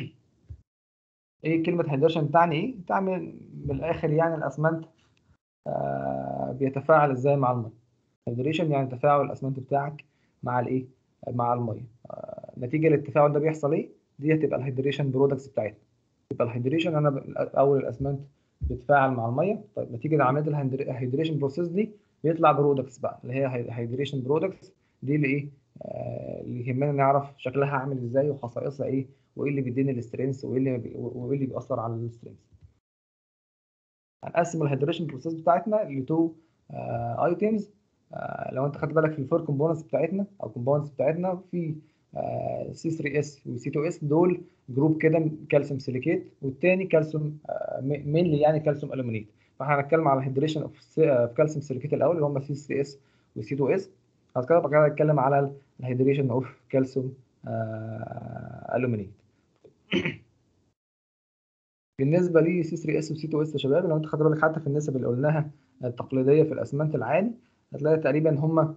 B: ايه كلمه هيدريشن تعني ايه تعني من الاخر يعني الاسمنت آه، بيتفاعل ازاي مع الميه هيدريشن يعني تفاعل الاسمنت بتاعك مع الايه مع الميه آه، نتيجه للتفاعل ده بيحصل ايه دي هتبقى الهيدريشن برودكتس بتاعتنا يبقى الهيدريشن انا ب- اول الاسمنت بيتفاعل مع الميه طيب نتيجه لعمليه الهيدريشن بروسيس دي بيطلع برودكتس بقى اللي هي هيدريشن برودكتس دي اللي ايه آه، اللي يهمنا نعرف شكلها عامل ازاي وخصائصها ايه وايه اللي بيديني الاسترينس وايه اللي بي- وايه اللي بيأثر على الاسترينس هنقسم الهيدريشن بروسيس بتاعتنا لتو ايتمز لو انت خدت بالك في الفور كومبوننتس بتاعتنا او كومبوننتس بتاعتنا في سي 3 اس وسي 2 اس دول جروب كده كالسيوم سيليكيت والتاني كالسيوم مينلي يعني كالسيوم الومنيت فاحنا هنتكلم على الهيدريشن اوف كالسيوم سيليكيت الاول اللي هم سي 3 اس وسي 2 اس بعد كده بعد كده هنتكلم على الهيدريشن اوف كالسيوم الومنيت بالنسبه لي سي 3 اس وسي 2 اس يا شباب لو انت خدت بالك حتى في النسب اللي قلناها التقليديه في الاسمنت العالي هتلاقي تقريبا هم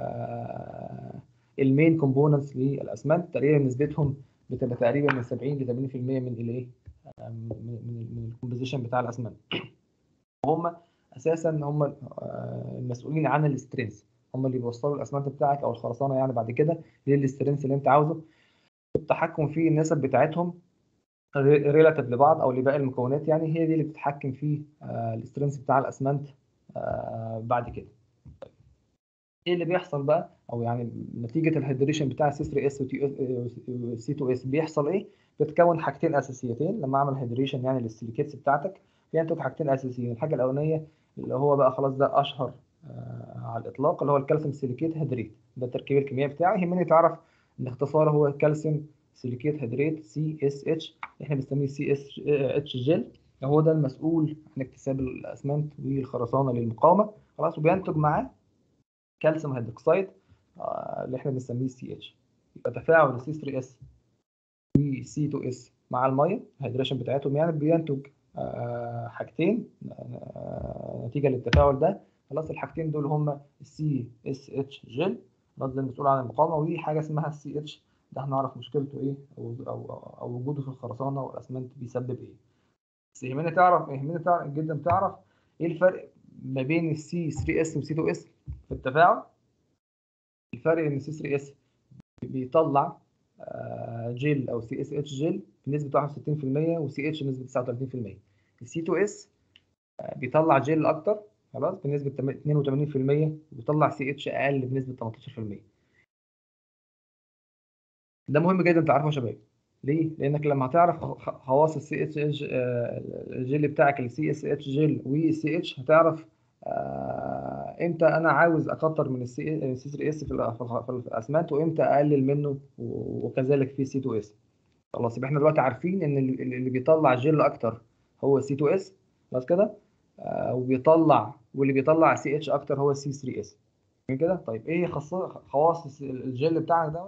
B: المين كومبوننتس للاسمنت تقريبا نسبتهم بتبقى تقريبا من 70 ل 80% من الايه من من من الكومبوزيشن بتاع الاسمنت وهم اساسا هم المسؤولين عن الاسترنس هم اللي بيوصلوا الاسمنت بتاعك او الخرسانه يعني بعد كده للاسترنس اللي انت عاوزه التحكم في النسب بتاعتهم ريلاتيف لبعض او لباقي المكونات يعني هي دي اللي بتتحكم في الاسترنس بتاع الاسمنت بعد كده ايه اللي بيحصل بقى او يعني نتيجه الهيدريشن بتاع سي 3 اس وسي 2 اس بيحصل ايه بتكون حاجتين اساسيتين لما اعمل هيدريشن يعني للسيليكيتس بتاعتك بينتج حاجتين اساسيين الحاجه الاولانيه اللي هو بقى خلاص ده اشهر آه على الاطلاق اللي هو الكالسيوم سيليكيت هيدريت ده التركيب الكيميائي بتاعي يهمني تعرف ان اختصاره هو كالسيوم سيليكيت هيدريت سي اس اتش احنا بنسميه سي اس اتش جل هو ده المسؤول عن اكتساب الاسمنت والخرسانه للمقاومه خلاص وبينتج معاه كالسيوم هيدروكسيد آه اللي احنا بنسميه سي اتش يبقى تفاعل سي 3 اس وسي 2 اس مع الميه الهيدريشن بتاعتهم يعني بينتج آه حاجتين آه نتيجه للتفاعل ده خلاص الحاجتين دول هما السي اس اتش جل ده المسؤول عن المقاومه ودي حاجه اسمها السي اتش ده هنعرف مشكلته ايه او او او وجوده في الخرسانه والاسمنت بيسبب ايه بس يهمني تعرف يهمني تعرف جدا تعرف ايه الفرق ما بين السي 3 اس والسي 2 اس في التفاعل الفرق ان السي 3 اس بيطلع جيل او سي اس اتش جيل بنسبه 61% وسي اتش بنسبه 39% السي 2 اس بيطلع جيل اكتر خلاص بنسبه 82% وبيطلع سي اتش اقل بنسبه 18% ده مهم جدا تعرفه يا شباب ليه؟ لانك لما هتعرف خواص السي اتش الجيل بتاعك السي اس اتش جيل والسي اتش هتعرف امتى انا عاوز اكتر من السي 3 اس في الاسمنت وامتى اقلل منه وكذلك في سي 2 اس خلاص يبقى احنا دلوقتي عارفين ان اللي بيطلع جيل اكتر هو سي 2 اس خلاص كده وبيطلع واللي بيطلع سي اتش اكتر هو السي 3 اس كده طيب ايه خواص الجيل بتاعنا دوت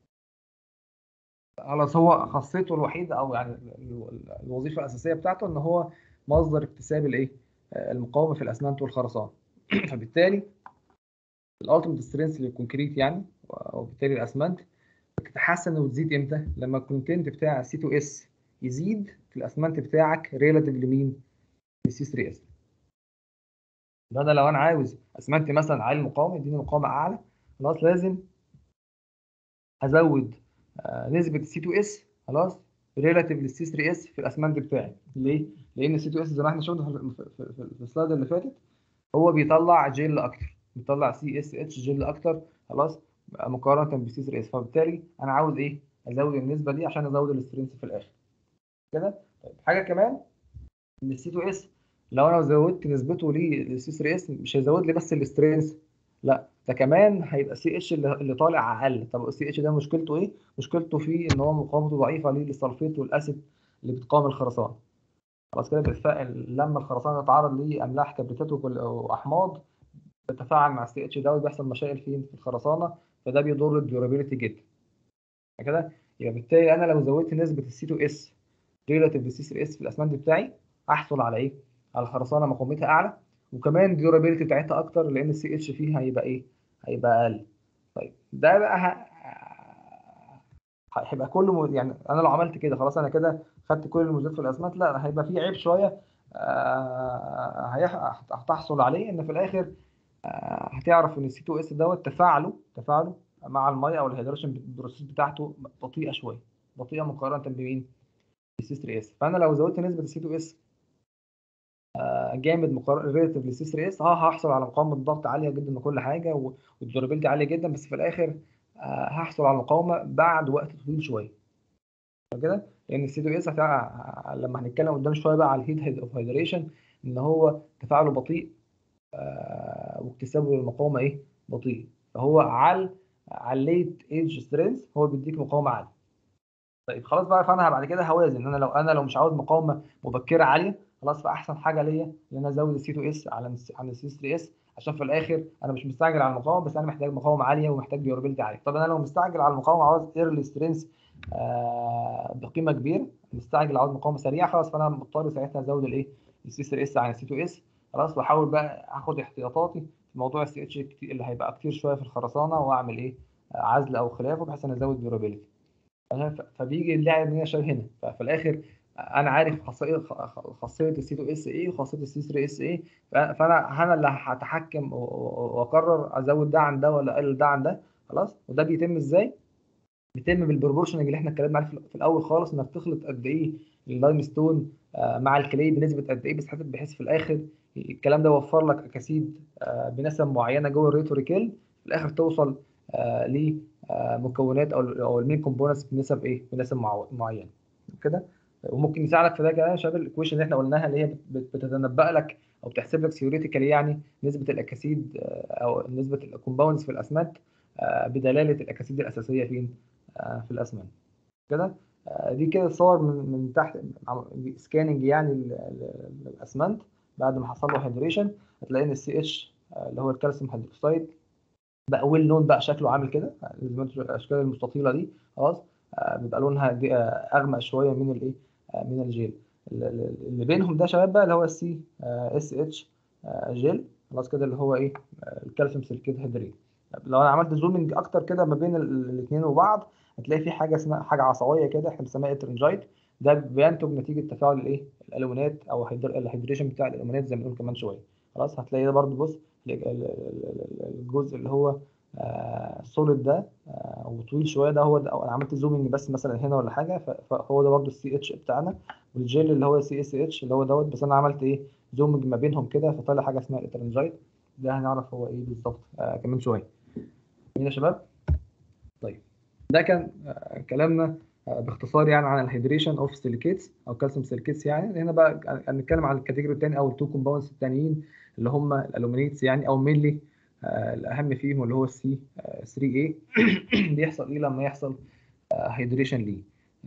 B: خلاص هو خاصيته الوحيده او يعني الوظيفه الاساسيه بتاعته ان هو مصدر اكتساب الايه المقاومه في الاسمنت والخرسانه فبالتالي الالتيميت سترينث للكونكريت يعني وبالتالي الاسمنت بتتحسن وتزيد امتى لما الكونتنت بتاع سي 2 اس يزيد في الاسمنت بتاعك ريلاتيف لمين للسي 3 اس ده انا لو انا عاوز اسمنت مثلا عالي المقاومه يديني مقاومه اعلى خلاص لازم ازود آه نسبه السي 2 اس خلاص ريلاتيف للسي 3 اس في الاسمنت بتاعي ليه؟ لان السي 2 اس زي ما احنا شفنا في, في, في, في السلايد اللي فاتت هو بيطلع جيل اكتر بيطلع سي اس اتش جيل اكتر خلاص مقارنه بالسي 3 اس فبالتالي انا عاوز ايه؟ ازود النسبه دي عشان ازود الاسترنس في الاخر كده طيب حاجه كمان ان السي 2 اس لو انا زودت نسبته للسي 3 اس مش هيزود لي بس الاسترنس لا ده كمان هيبقى سي اتش اللي طالع اقل طب السي اتش ده مشكلته ايه مشكلته فيه ان هو مقاومته ضعيفه للسلفيت والاسيد اللي بتقاوم الخرسانه خلاص كده بالفعل لما الخرسانه تتعرض لاملاح كبريتات واحماض بتتفاعل مع السي اتش ده وبيحصل مشاكل فين في الخرسانه فده بيضر الديورابيلتي جدا كده يبقى بالتالي انا لو زودت نسبه السي 2 اس ريلاتيف للسي 3 اس في الاسمنت بتاعي احصل على ايه على خرسانه مقاومتها اعلى وكمان الديورابيلتي بتاعتها اكتر لان السي اتش فيها هيبقى ايه هيبقى اقل طيب ده بقى ه... هيبقى كله يعني انا لو عملت كده خلاص انا كده خدت كل المزيد في الاسمنت لا هيبقى في عيب شويه آه هتحصل عليه ان في الاخر آه هتعرف ان السي 2 اس دوت تفاعله تفاعله مع الميه او الهيدريشن بروسيس بتاعته بطيئه شويه بطيئه مقارنه بمين؟ بالسي 3 اس فانا لو زودت نسبه السي 2 اس جامد مقارنه ريليتيف للسي 3 اس اه هحصل على مقاومه ضغط عاليه جدا وكل حاجه والدورابيلتي عاليه جدا بس في الاخر آه هحصل على مقاومه بعد وقت طويل شويه كده لان السي 2 اس لما هنتكلم قدام شويه بقى على الهيت اوف هيدريشن ان هو تفاعله بطيء آه واكتسابه للمقاومه ايه بطيء فهو على عليت ايدج سترينث هو بيديك مقاومه عاليه طيب خلاص بقى فانا بعد كده هوازن ان انا لو انا لو مش عاوز مقاومه مبكره عاليه خلاص فاحسن حاجه ليا ان انا ازود السي 2 اس على عن السي 3 اس عشان في الاخر انا مش مستعجل على المقاومه بس انا محتاج مقاومه عاليه ومحتاج ديورابيلتي عاليه طب انا لو مستعجل على المقاومه عاوز ايرلي سترينث بقيمه كبيره مستعجل عاوز مقاومه سريعه خلاص فانا مضطر ساعتها ازود الايه السي 3 اس عن السي 2 اس خلاص واحاول بقى اخد احتياطاتي في موضوع السي اتش اللي هيبقى كتير شويه في الخرسانه واعمل ايه عزل او خلافه بحيث ان ازود ديورابيلتي فبيجي اللاعب هنا شبه هنا ففي الاخر انا عارف خاصيه خاصيه السي 2 اس ايه وخاصيه السي 3 اس ايه فانا انا اللي هتحكم واقرر ازود ده عن ده ولا اقلل ده عن ده خلاص وده بيتم ازاي؟ بيتم بالبروبورشننج اللي احنا اتكلمنا عليه في الاول خالص انك تخلط قد ايه اللايم ستون مع الكلي بنسبه قد ايه بس بحيث في الاخر الكلام ده يوفر لك اكاسيد بنسب معينه جوه الريتوريكيل في الاخر توصل لمكونات او او المين كومبوننتس بنسب ايه؟ بنسب معينه كده وممكن يساعدك في ده كمان شباب الايكويشن اللي احنا قلناها اللي هي بتتنبأ لك او بتحسب لك ثيوريتيكالي يعني نسبه الاكاسيد او نسبه الكومباوندز في الاسمنت بدلاله الاكاسيد الاساسيه فين؟ في الاسمنت كده دي كده صور من من تحت سكاننج يعني الاسمنت بعد ما حصل له هيدريشن هتلاقي ان السي اتش اللي هو الكالسيوم هيدروكسيد بقى ويل نون بقى شكله عامل كده الاشكال المستطيله دي خلاص بيبقى لونها اغمق شويه من الايه من الجيل اللي بينهم ده شباب بقى اللي هو السي اس اتش جيل خلاص كده اللي هو ايه الكالسيوم سيليكيت هيدريت لو انا عملت زومنج اكتر كده ما بين الاثنين وبعض هتلاقي في حاجه اسمها حاجه عصويه كده احنا بنسميها اترنجايت ده بينتج نتيجه تفاعل الايه الالومنات او الهيدريشن بتاع الالومنات زي ما بنقول كمان شويه خلاص هتلاقي ده برده بص الجزء اللي هو سوليد ده وطويل شويه ده هو ده انا عملت زومنج بس مثلا هنا ولا حاجه فهو ده برده السي اتش بتاعنا والجيل اللي هو سي اس اتش اللي هو دوت بس انا عملت ايه زومنج ما بينهم كده فطلع حاجه اسمها الاترنجايت ده هنعرف هو ايه بالظبط آه كمان شويه مين يا شباب طيب ده كان آه كلامنا آه باختصار يعني عن الهيدريشن اوف سيليكيتس او كالسيوم سيليكيتس يعني هنا بقى هنتكلم عن الكاتيجوري الثاني او التو كومباوندز الثانيين اللي هم الالومنيتس يعني او مينلي الاهم فيهم اللي هو السي 3 a بيحصل ايه لما يحصل هيدريشن ليه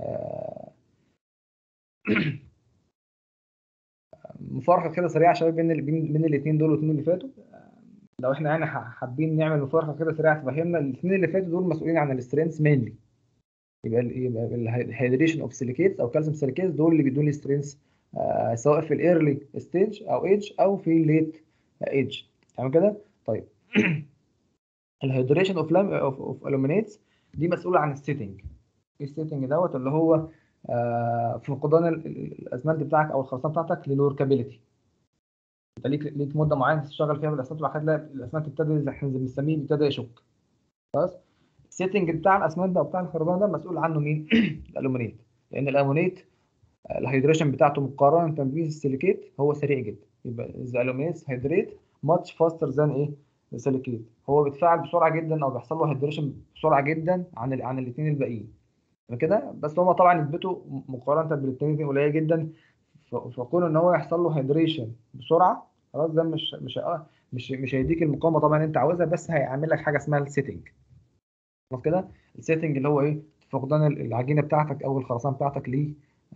B: مفارقه كده سريعه شباب بين بين الاثنين دول والاثنين اللي فاتوا لو احنا يعني حابين نعمل مفارقه كده سريعه تفهمنا الاثنين اللي فاتوا دول مسؤولين عن السترينث مينلي يبقى الهيدريشن اوف سيليكيتس او كالسيوم سيليكيتس دول اللي بيدوا لي سترينث سواء في الايرلي ستيج او ايدج او في الليت ايدج تمام كده طيب الهيدريشن اوف اوف الومينيتس دي مسؤوله عن السيتنج السيتنج دوت اللي هو آه فقدان الاسمنت بتاعك او الخرسانه بتاعتك للوركابيلتي انت ليك ليك مده معينه تشتغل فيها بالاسمنت وبعد كده الاسمنت ابتدى زي احنا بنسميه ابتدى يشك خلاص السيتنج بتاع الاسمنت ده وبتاع الخرسانه ده مسؤول عنه مين؟ الالومنيت لان الالومنيت الهيدريشن بتاعته مقارنه بالسيليكيت هو سريع جدا يبقى الالومنيت هيدريت ماتش فاستر ذان ايه السيليكيت هو بيتفاعل بسرعه جدا او بيحصل له هيدريشن بسرعه جدا عن ال عن الاثنين الباقيين كده بس هو طبعا نسبته مقارنه بالاثنين قليله جدا فكون ان هو يحصل له هيدريشن بسرعه خلاص ده مش مش مش مش هيديك المقاومه طبعا انت عاوزها بس هيعمل لك حاجه اسمها السيتنج خلاص كده السيتنج اللي هو ايه فقدان العجينه بتاعتك او الخرسانه بتاعتك ل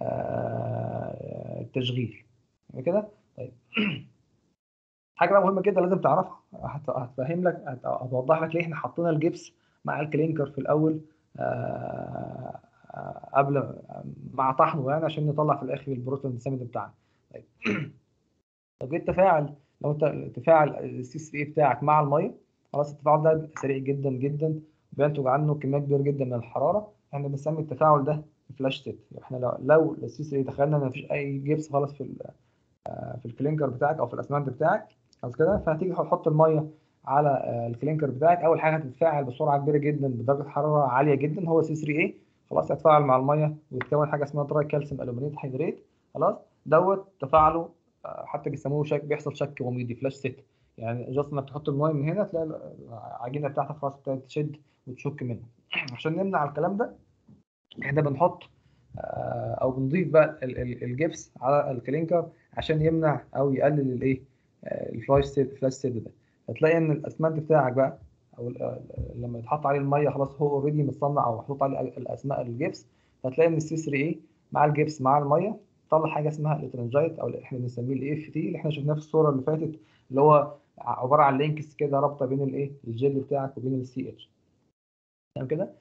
B: التشغيل كده طيب حاجه بقى مهمه جدا لازم تعرفها هتفهم لك هتوضح لك ليه احنا حطينا الجبس مع الكلينكر في الاول آه قبل مع طحنه يعني عشان نطلع في الاخر البروتون سامد بتاعنا طيب لو جيت تفاعل لو انت تفاعل السي 3 بتاعك مع الميه خلاص التفاعل ده سريع جدا جدا بينتج عنه كميه كبيره جدا من الحراره احنا بنسمي التفاعل ده فلاش سيت احنا لو لو السي 3 دخلنا ما فيش اي جبس خالص في في الكلينكر بتاعك او في الاسمنت بتاعك خلاص كده فهتيجي تحط الميه على الكلينكر بتاعك اول حاجه هتتفاعل بسرعه كبيره جدا بدرجه حراره عاليه جدا هو سي 3 a خلاص هيتفاعل مع الميه ويتكون حاجه اسمها تراي كالسيوم الومنيت هيدريت خلاص دوت تفاعله حتى بيسموه شك بيحصل شك وميدي فلاش سيت يعني جاست انك تحط الميه من هنا تلاقي العجينه بتاعتك خلاص ابتدت تشد وتشك منها عشان نمنع الكلام ده احنا بنحط او بنضيف بقى الجبس على الكلينكر عشان يمنع او يقلل الايه الفلاش سيت فلاش سيت ده هتلاقي ان الاسمنت بتاعك بقى او ال- ال- لما يتحط عليه الميه خلاص هو اوريدي متصنع او محطوط عليه الاسماء الجبس فهتلاقي ان السي 3 اي مع الجبس مع الميه طلع حاجه اسمها الاترنجايت او اللي احنا بنسميه الاي اف تي اللي احنا شفناه في الصوره اللي فاتت اللي هو عباره عن لينكس كده رابطه بين الايه الجل بتاعك وبين السي اتش تمام كده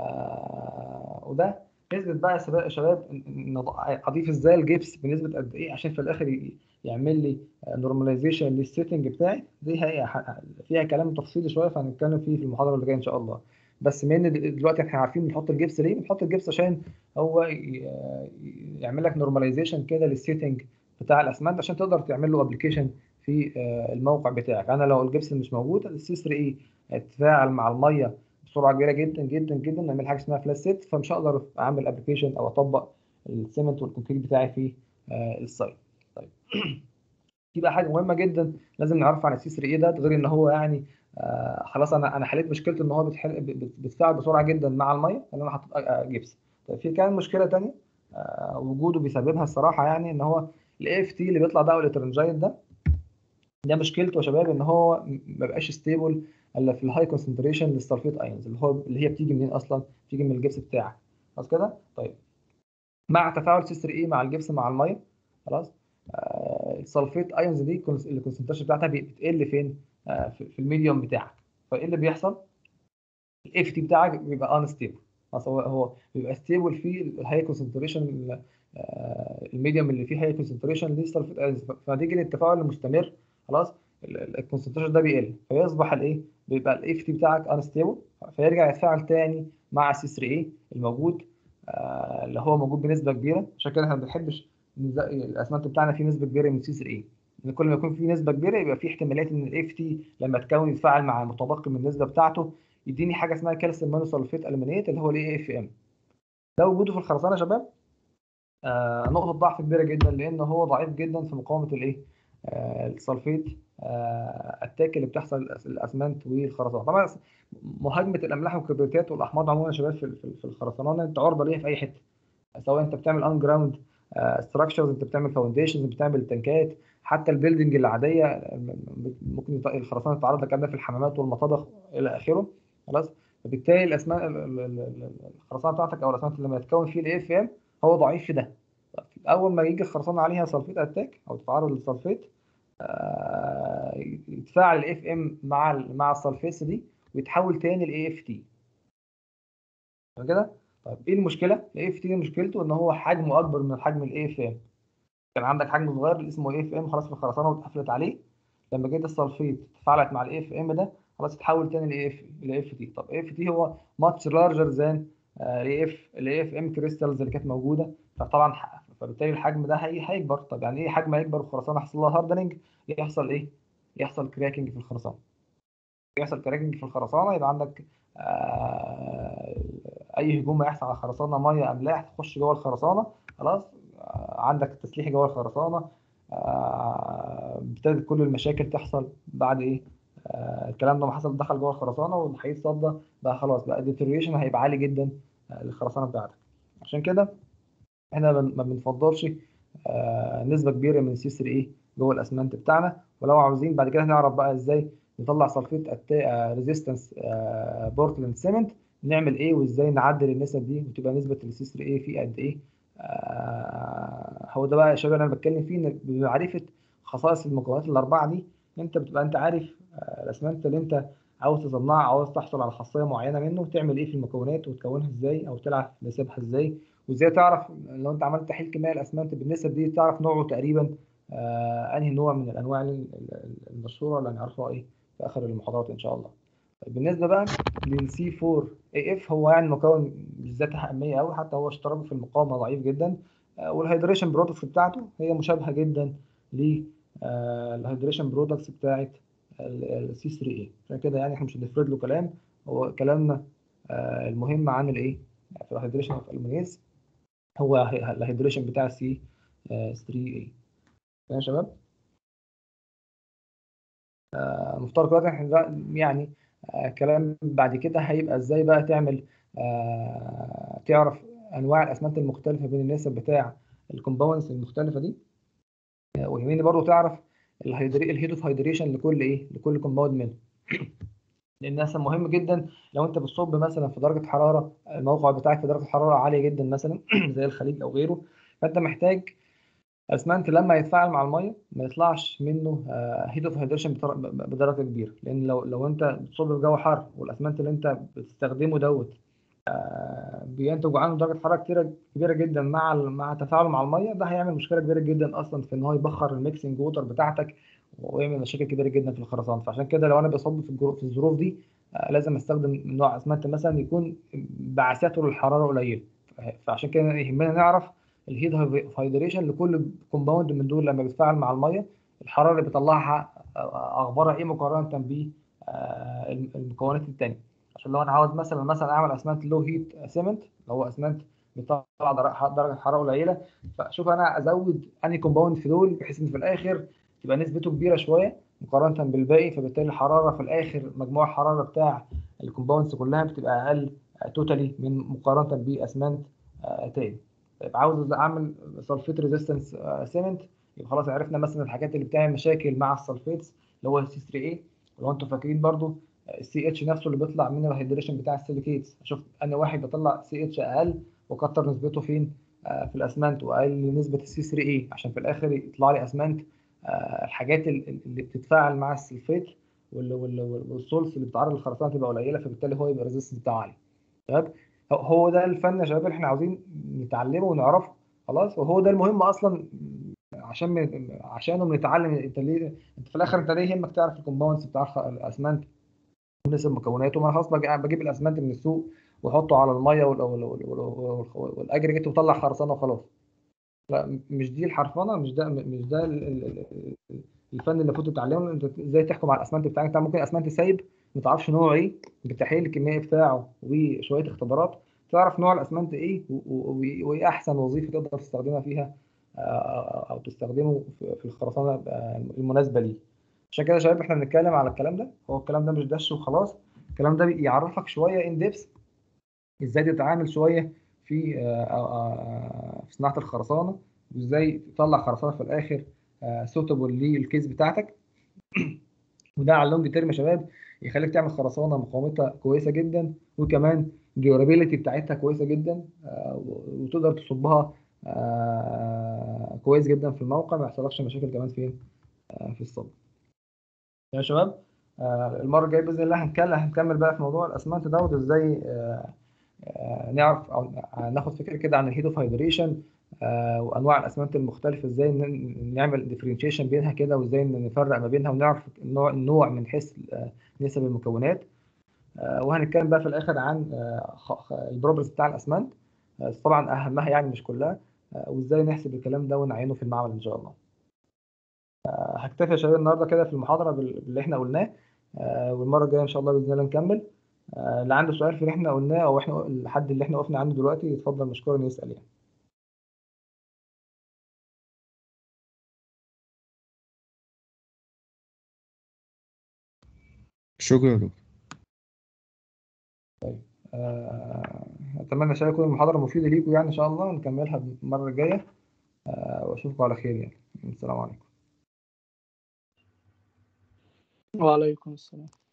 B: آه وده نسبة بقى يا شباب- شباب إن- إن اضيف ازاي الجبس بنسبة قد ايه عشان في الاخر ي- يعمل لي نورماليزيشن للسيتنج بتاعي دي هي ح- فيها كلام تفصيلي شويه فهنتكلم فيه في المحاضره اللي جايه ان شاء الله بس من دلوقتي احنا عارفين بنحط الجبس ليه بنحط الجبس عشان هو ي- يعمل لك نورماليزيشن كده للسيتنج بتاع الاسمنت عشان تقدر تعمل له ابلكيشن في آه، الموقع بتاعك انا لو الجبس مش موجود السي 3 اي هيتفاعل مع الميه بسرعه كبيره جدا جدا جدا نعمل حاجه اسمها فلاش سيت فمش هقدر اعمل ابلكيشن او اطبق السيمنت والكونكريت بتاعي في آه، السايت طيب في بقى حاجه مهمه جدا لازم نعرفها عن السي 3 اي ده غير ان هو يعني آه خلاص انا انا حليت مشكلته ان هو بيتحل بت- بيتفاعل بسرعه جدا مع الميه لان انا حاطط آه، جبس طيب في كان مشكله تانية آه وجوده بيسببها الصراحه يعني ان هو الاي اف تي اللي بيطلع ده او الاترنجايت ده ده مشكلته يا شباب ان هو م- ما بقاش ستيبل الا في الهاي كونسنتريشن للسلفيت ايونز اللي هو اللي هي بتيجي منين اصلا؟ بتيجي من الجبس بتاعك خلاص كده؟ طيب مع تفاعل سي 3 اي مع الجبس مع الميه خلاص آه، السلفيت ايونز دي كونس- الكونسنتريشن بتاعتها بي- بتقل فين؟ آه، في في الميديوم بتاعك فايه اللي بيحصل؟ الاف تي بتاعك بيبقى انستيبل خلاص هو هو بيبقى ستيبل في الهاي كونسنتريشن الميديوم اللي فيه هاي كونسنتريشن للسلفيت ايونز فنتيجه للتفاعل المستمر خلاص الكونسنتريشن ده بيقل فيصبح الايه بيبقى الاف تي بتاعك انستيبل فيرجع يتفاعل تاني مع السي 3 اي الموجود آه، اللي هو موجود بنسبه كبيره عشان كده احنا ما بنحبش نز- الاسمنت بتاعنا فيه نسبه كبيره من سي 3 اي لان كل ما يكون فيه نسبه كبيره يبقى في احتمالات ان الاف تي لما تكون يتفاعل مع المتبقي من النسبه بتاعته يديني حاجه اسمها كالسيوم مونوسلفيت الومنيت اللي هو الاي اف ام ده وجوده في الخرسانه يا شباب آه نقطه ضعف كبيره جدا لان هو ضعيف جدا في مقاومه الايه آه السلفيت آه التاك اللي بتحصل الأس- الاسمنت والخرسانه طبعا مهاجمه الاملاح والكبريتات والاحماض عموما يا شباب في في- في الخرسانه انت عرضه ليها في اي حته سواء انت بتعمل ان جراوند ستراكشرز انت بتعمل فاونديشنز بتعمل تنكات حتى البيلدنج العاديه آه، ممكن يط- الخرسانه تتعرض لكلام في الحمامات والمطابخ الى اخره خلاص فبالتالي الاسماء ال- ال- ال- ال- الخرسانه بتاعتك او الاسمنت اللي لما يتكون فيه الاي اف ام هو ضعيف في ده طب اول ما يجي الخرسانه عليها سلفيت اتاك او تتعرض للسلفيت آه، يتفاعل الاف ام مع ال مع السلفيتس دي ويتحول تاني لاي اف تي تمام كده طيب ايه المشكله الاي اف تي مشكلته ان هو حجمه اكبر من حجم الاي اف ام كان عندك حجم صغير اللي اسمه اي اف ام خلاص في الخرسانه واتقفلت عليه لما جيت السلفيت تفاعلت مع الاي اف ام ده خلاص اتحول تاني لاي اف لاي اف تي طب اي اف تي هو ماتش لارجر ذان الاي اف الاي اف ام كريستالز اللي كانت موجوده فطبعا ح- فبالتالي الحجم ده هي هيكبر طب يعني ايه حجم هيكبر والخرسانه يحصل لها هاردننج يحصل ايه يحصل كراكنج في الخرسانه يحصل كراكنج في الخرسانه يبقى عندك آه، اي هجوم هيحصل على الخرسانه ميه املاح تخش جوه الخرسانه خلاص آه، عندك تسليح جوه الخرسانه آه، ابتدت كل المشاكل تحصل بعد ايه آه، الكلام ده ما حصل دخل جوه الخرسانه والحديد صدى بقى خلاص بقى الديتريشن هيبقى عالي جدا آه، للخرسانه بتاعتك عشان كده احنا بن- ما بنفضلش آه، نسبه كبيره من السي 3 اي جوه الاسمنت بتاعنا ولو عاوزين بعد كده هنعرف بقى ازاي نطلع سلفيت ريزيستنس بورتلاند سيمنت نعمل ايه وازاي نعدل النسب دي وتبقى نسبه السي 3 اي في قد ايه آه، هو ده بقى يا شباب انا بتكلم فيه انك بمعرفه خصائص المكونات الاربعه دي انت بتبقى انت عارف آه، الاسمنت اللي انت عاوز تصنعه عاوز تحصل على خاصيه معينه منه تعمل ايه في المكونات وتكونها ازاي او تلعب في نسبها ازاي وازاي تعرف لو انت عملت تحليل كيميائي الاسمنت بالنسب دي تعرف نوعه تقريبا آه انهي نوع من الانواع ال- ال- المشهوره اللي هنعرفها ايه في اخر المحاضرات ان شاء الله طيب بالنسبه بقى للسي 4 اي اف هو يعني مكون مش ذات اهميه قوي حتى هو اشتراكه في المقاومه ضعيف جدا آه والهيدريشن برودكتس بتاعته هي مشابهه جدا للهيدريشن برودكتس بتاعت السي 3 اي عشان كده يعني احنا مش هنفرد له كلام هو كلامنا آه المهم عن الايه في الهيدريشن اوف المونيز هو هي- الهيدريشن بتاع السي 3 اي تمام يا شباب آه، مفترض دلوقتي احنا دلوقتي يعني آه، كلام بعد كده هيبقى ازاي بقى تعمل آه، تعرف انواع الاسمنت المختلفه بين النسب بتاع الكومباوندز المختلفه دي آه، ويهمني برضو تعرف الهيدري الهيد اوف هيدريشن لكل ايه لكل كومباوند منهم لان مثلا مهم جدا لو انت بتصب مثلا في درجه حراره الموقع بتاعك في درجه حراره عاليه جدا مثلا زي الخليج او غيره فانت محتاج اسمنت لما يتفاعل مع الميه ما يطلعش منه هيت اوف هيدريشن بدرجه كبيره لان لو لو انت بتصب في جو حر والاسمنت اللي انت بتستخدمه دوت آه، بينتج عنه درجه حراره كتيره كبيره جدا مع ال- مع تفاعله مع الميه ده هيعمل مشكله كبيره جدا اصلا في ان هو يبخر الميكسنج ووتر بتاعتك ويعمل مشاكل كبيره جدا في الخرسانه فعشان كده لو انا بصب في الجرو- في الظروف دي آه، لازم استخدم نوع اسمنت مثلا يكون بعثاته للحراره قليله فعشان كده يهمنا نعرف الهيت هايدريشن لكل كومباوند من دول لما بيتفاعل مع الميه الحراره اللي بيطلعها آه، اخبارها ايه مقارنه ب المكونات التانيه عشان لو انا عاوز مثلا مثلا اعمل اسمنت لو هيت سيمنت اللي هو اسمنت بيطلع درجه درجة حراره قليله فاشوف انا ازود انهي كومباوند في دول بحيث ان في الاخر تبقى نسبته كبيره شويه مقارنه بالباقي فبالتالي الحراره في الاخر مجموع الحراره بتاع الكومباوندز كلها بتبقى اقل توتالي من مقارنه باسمنت آه، تاني طيب عاوز اعمل سلفيت ريزيستنس سيمنت يبقى خلاص عرفنا مثلا الحاجات اللي بتعمل مشاكل مع السلفيتس اللي هو السي 3 اي ولو انتم فاكرين برضو السي اتش نفسه اللي بيطلع من الهيدريشن بتاع السيليكيتس شوف انا واحد بيطلع سي اتش اقل وكتر نسبته فين آه، في الاسمنت واقل نسبه السي 3 اي عشان في الاخر يطلع لي اسمنت آه، الحاجات ال- اللي بتتفاعل مع السلفيت وال- وال- وال- والسولس اللي بتعرض للخرسانه تبقى قليله فبالتالي هو يبقى ريزيستنس بتاعه عالي تمام هو- هو ده الفن يا شباب اللي احنا عاوزين نتعلمه ونعرفه خلاص وهو ده المهم اصلا عشان من عشانه بنتعلم انت ليه انت في الاخر انت ليه يهمك تعرف الكومباوندز بتاع الخ- الاسمنت ونسب مكوناته ما خلاص بجي- بجيب الاسمنت من السوق واحطه على الميه وال- وال- وال- وال- وال- والاجريجيت وطلع خرسانه وخلاص لا مش دي الحرفنه مش ده مش ده ال- ال- ال- الفن اللي المفروض تتعلمه انت ازاي تحكم على الاسمنت بتاعك انت ممكن اسمنت سايب ما تعرفش نوعه ايه بالتحليل الكيميائي بتاعه وشويه اختبارات تعرف نوع الاسمنت ايه و- و- و- وايه احسن وظيفه تقدر تستخدمها فيها آه، او تستخدمه في في الخرسانه آه، المناسبه ليه عشان كده يا شباب احنا بنتكلم على الكلام ده هو الكلام ده مش دش وخلاص الكلام ده بيعرفك شويه ان ديبس ازاي تتعامل شويه في آه، آه، آه، في صناعه الخرسانه وازاي تطلع خرسانه في الاخر سوتبل للكيس بتاعتك وده على اللونج تيرم يا شباب يخليك تعمل خرسانه مقاومتها كويسه جدا وكمان الديورابيلتي بتاعتها كويسه جدا آه، وتقدر تصبها آه، كويس جدا في الموقع ما يحصلكش مشاكل كمان فين آه، في الصب يا شباب آه، المره الجايه باذن الله هنكمل هنكمل بقى في موضوع الاسمنت دوت ازاي آه، آه، نعرف او ناخد فكره كده عن الهيت اوف هايدريشن وانواع الاسمنت المختلفه ازاي ن- نعمل ديفرنشيشن بينها كده وازاي نفرق ما بينها ونعرف النوع النوع من حيث آه، نسب المكونات آه، وهنتكلم بقى في الاخر عن البروبرز بتاع الاسمنت آه، طبعا اهمها يعني مش كلها آه، وازاي نحسب الكلام ده ونعينه في المعمل ان شاء الله آه، هكتفي يا شباب النهارده كده في المحاضره بال- باللي احنا قلناه آه، والمره الجايه ان شاء الله باذن الله نكمل آه، اللي عنده سؤال في اللي احنا قلناه او احنا الحد اللي احنا وقفنا عنده دلوقتي يتفضل مشكورا يسال يعني
D: شكرا يا دكتور
B: آه، اتمنى شايف تكون المحاضره مفيده ليكم يعني ان شاء الله ونكملها المره الجايه آه، واشوفكم على خير يعني السلام عليكم
A: وعليكم السلام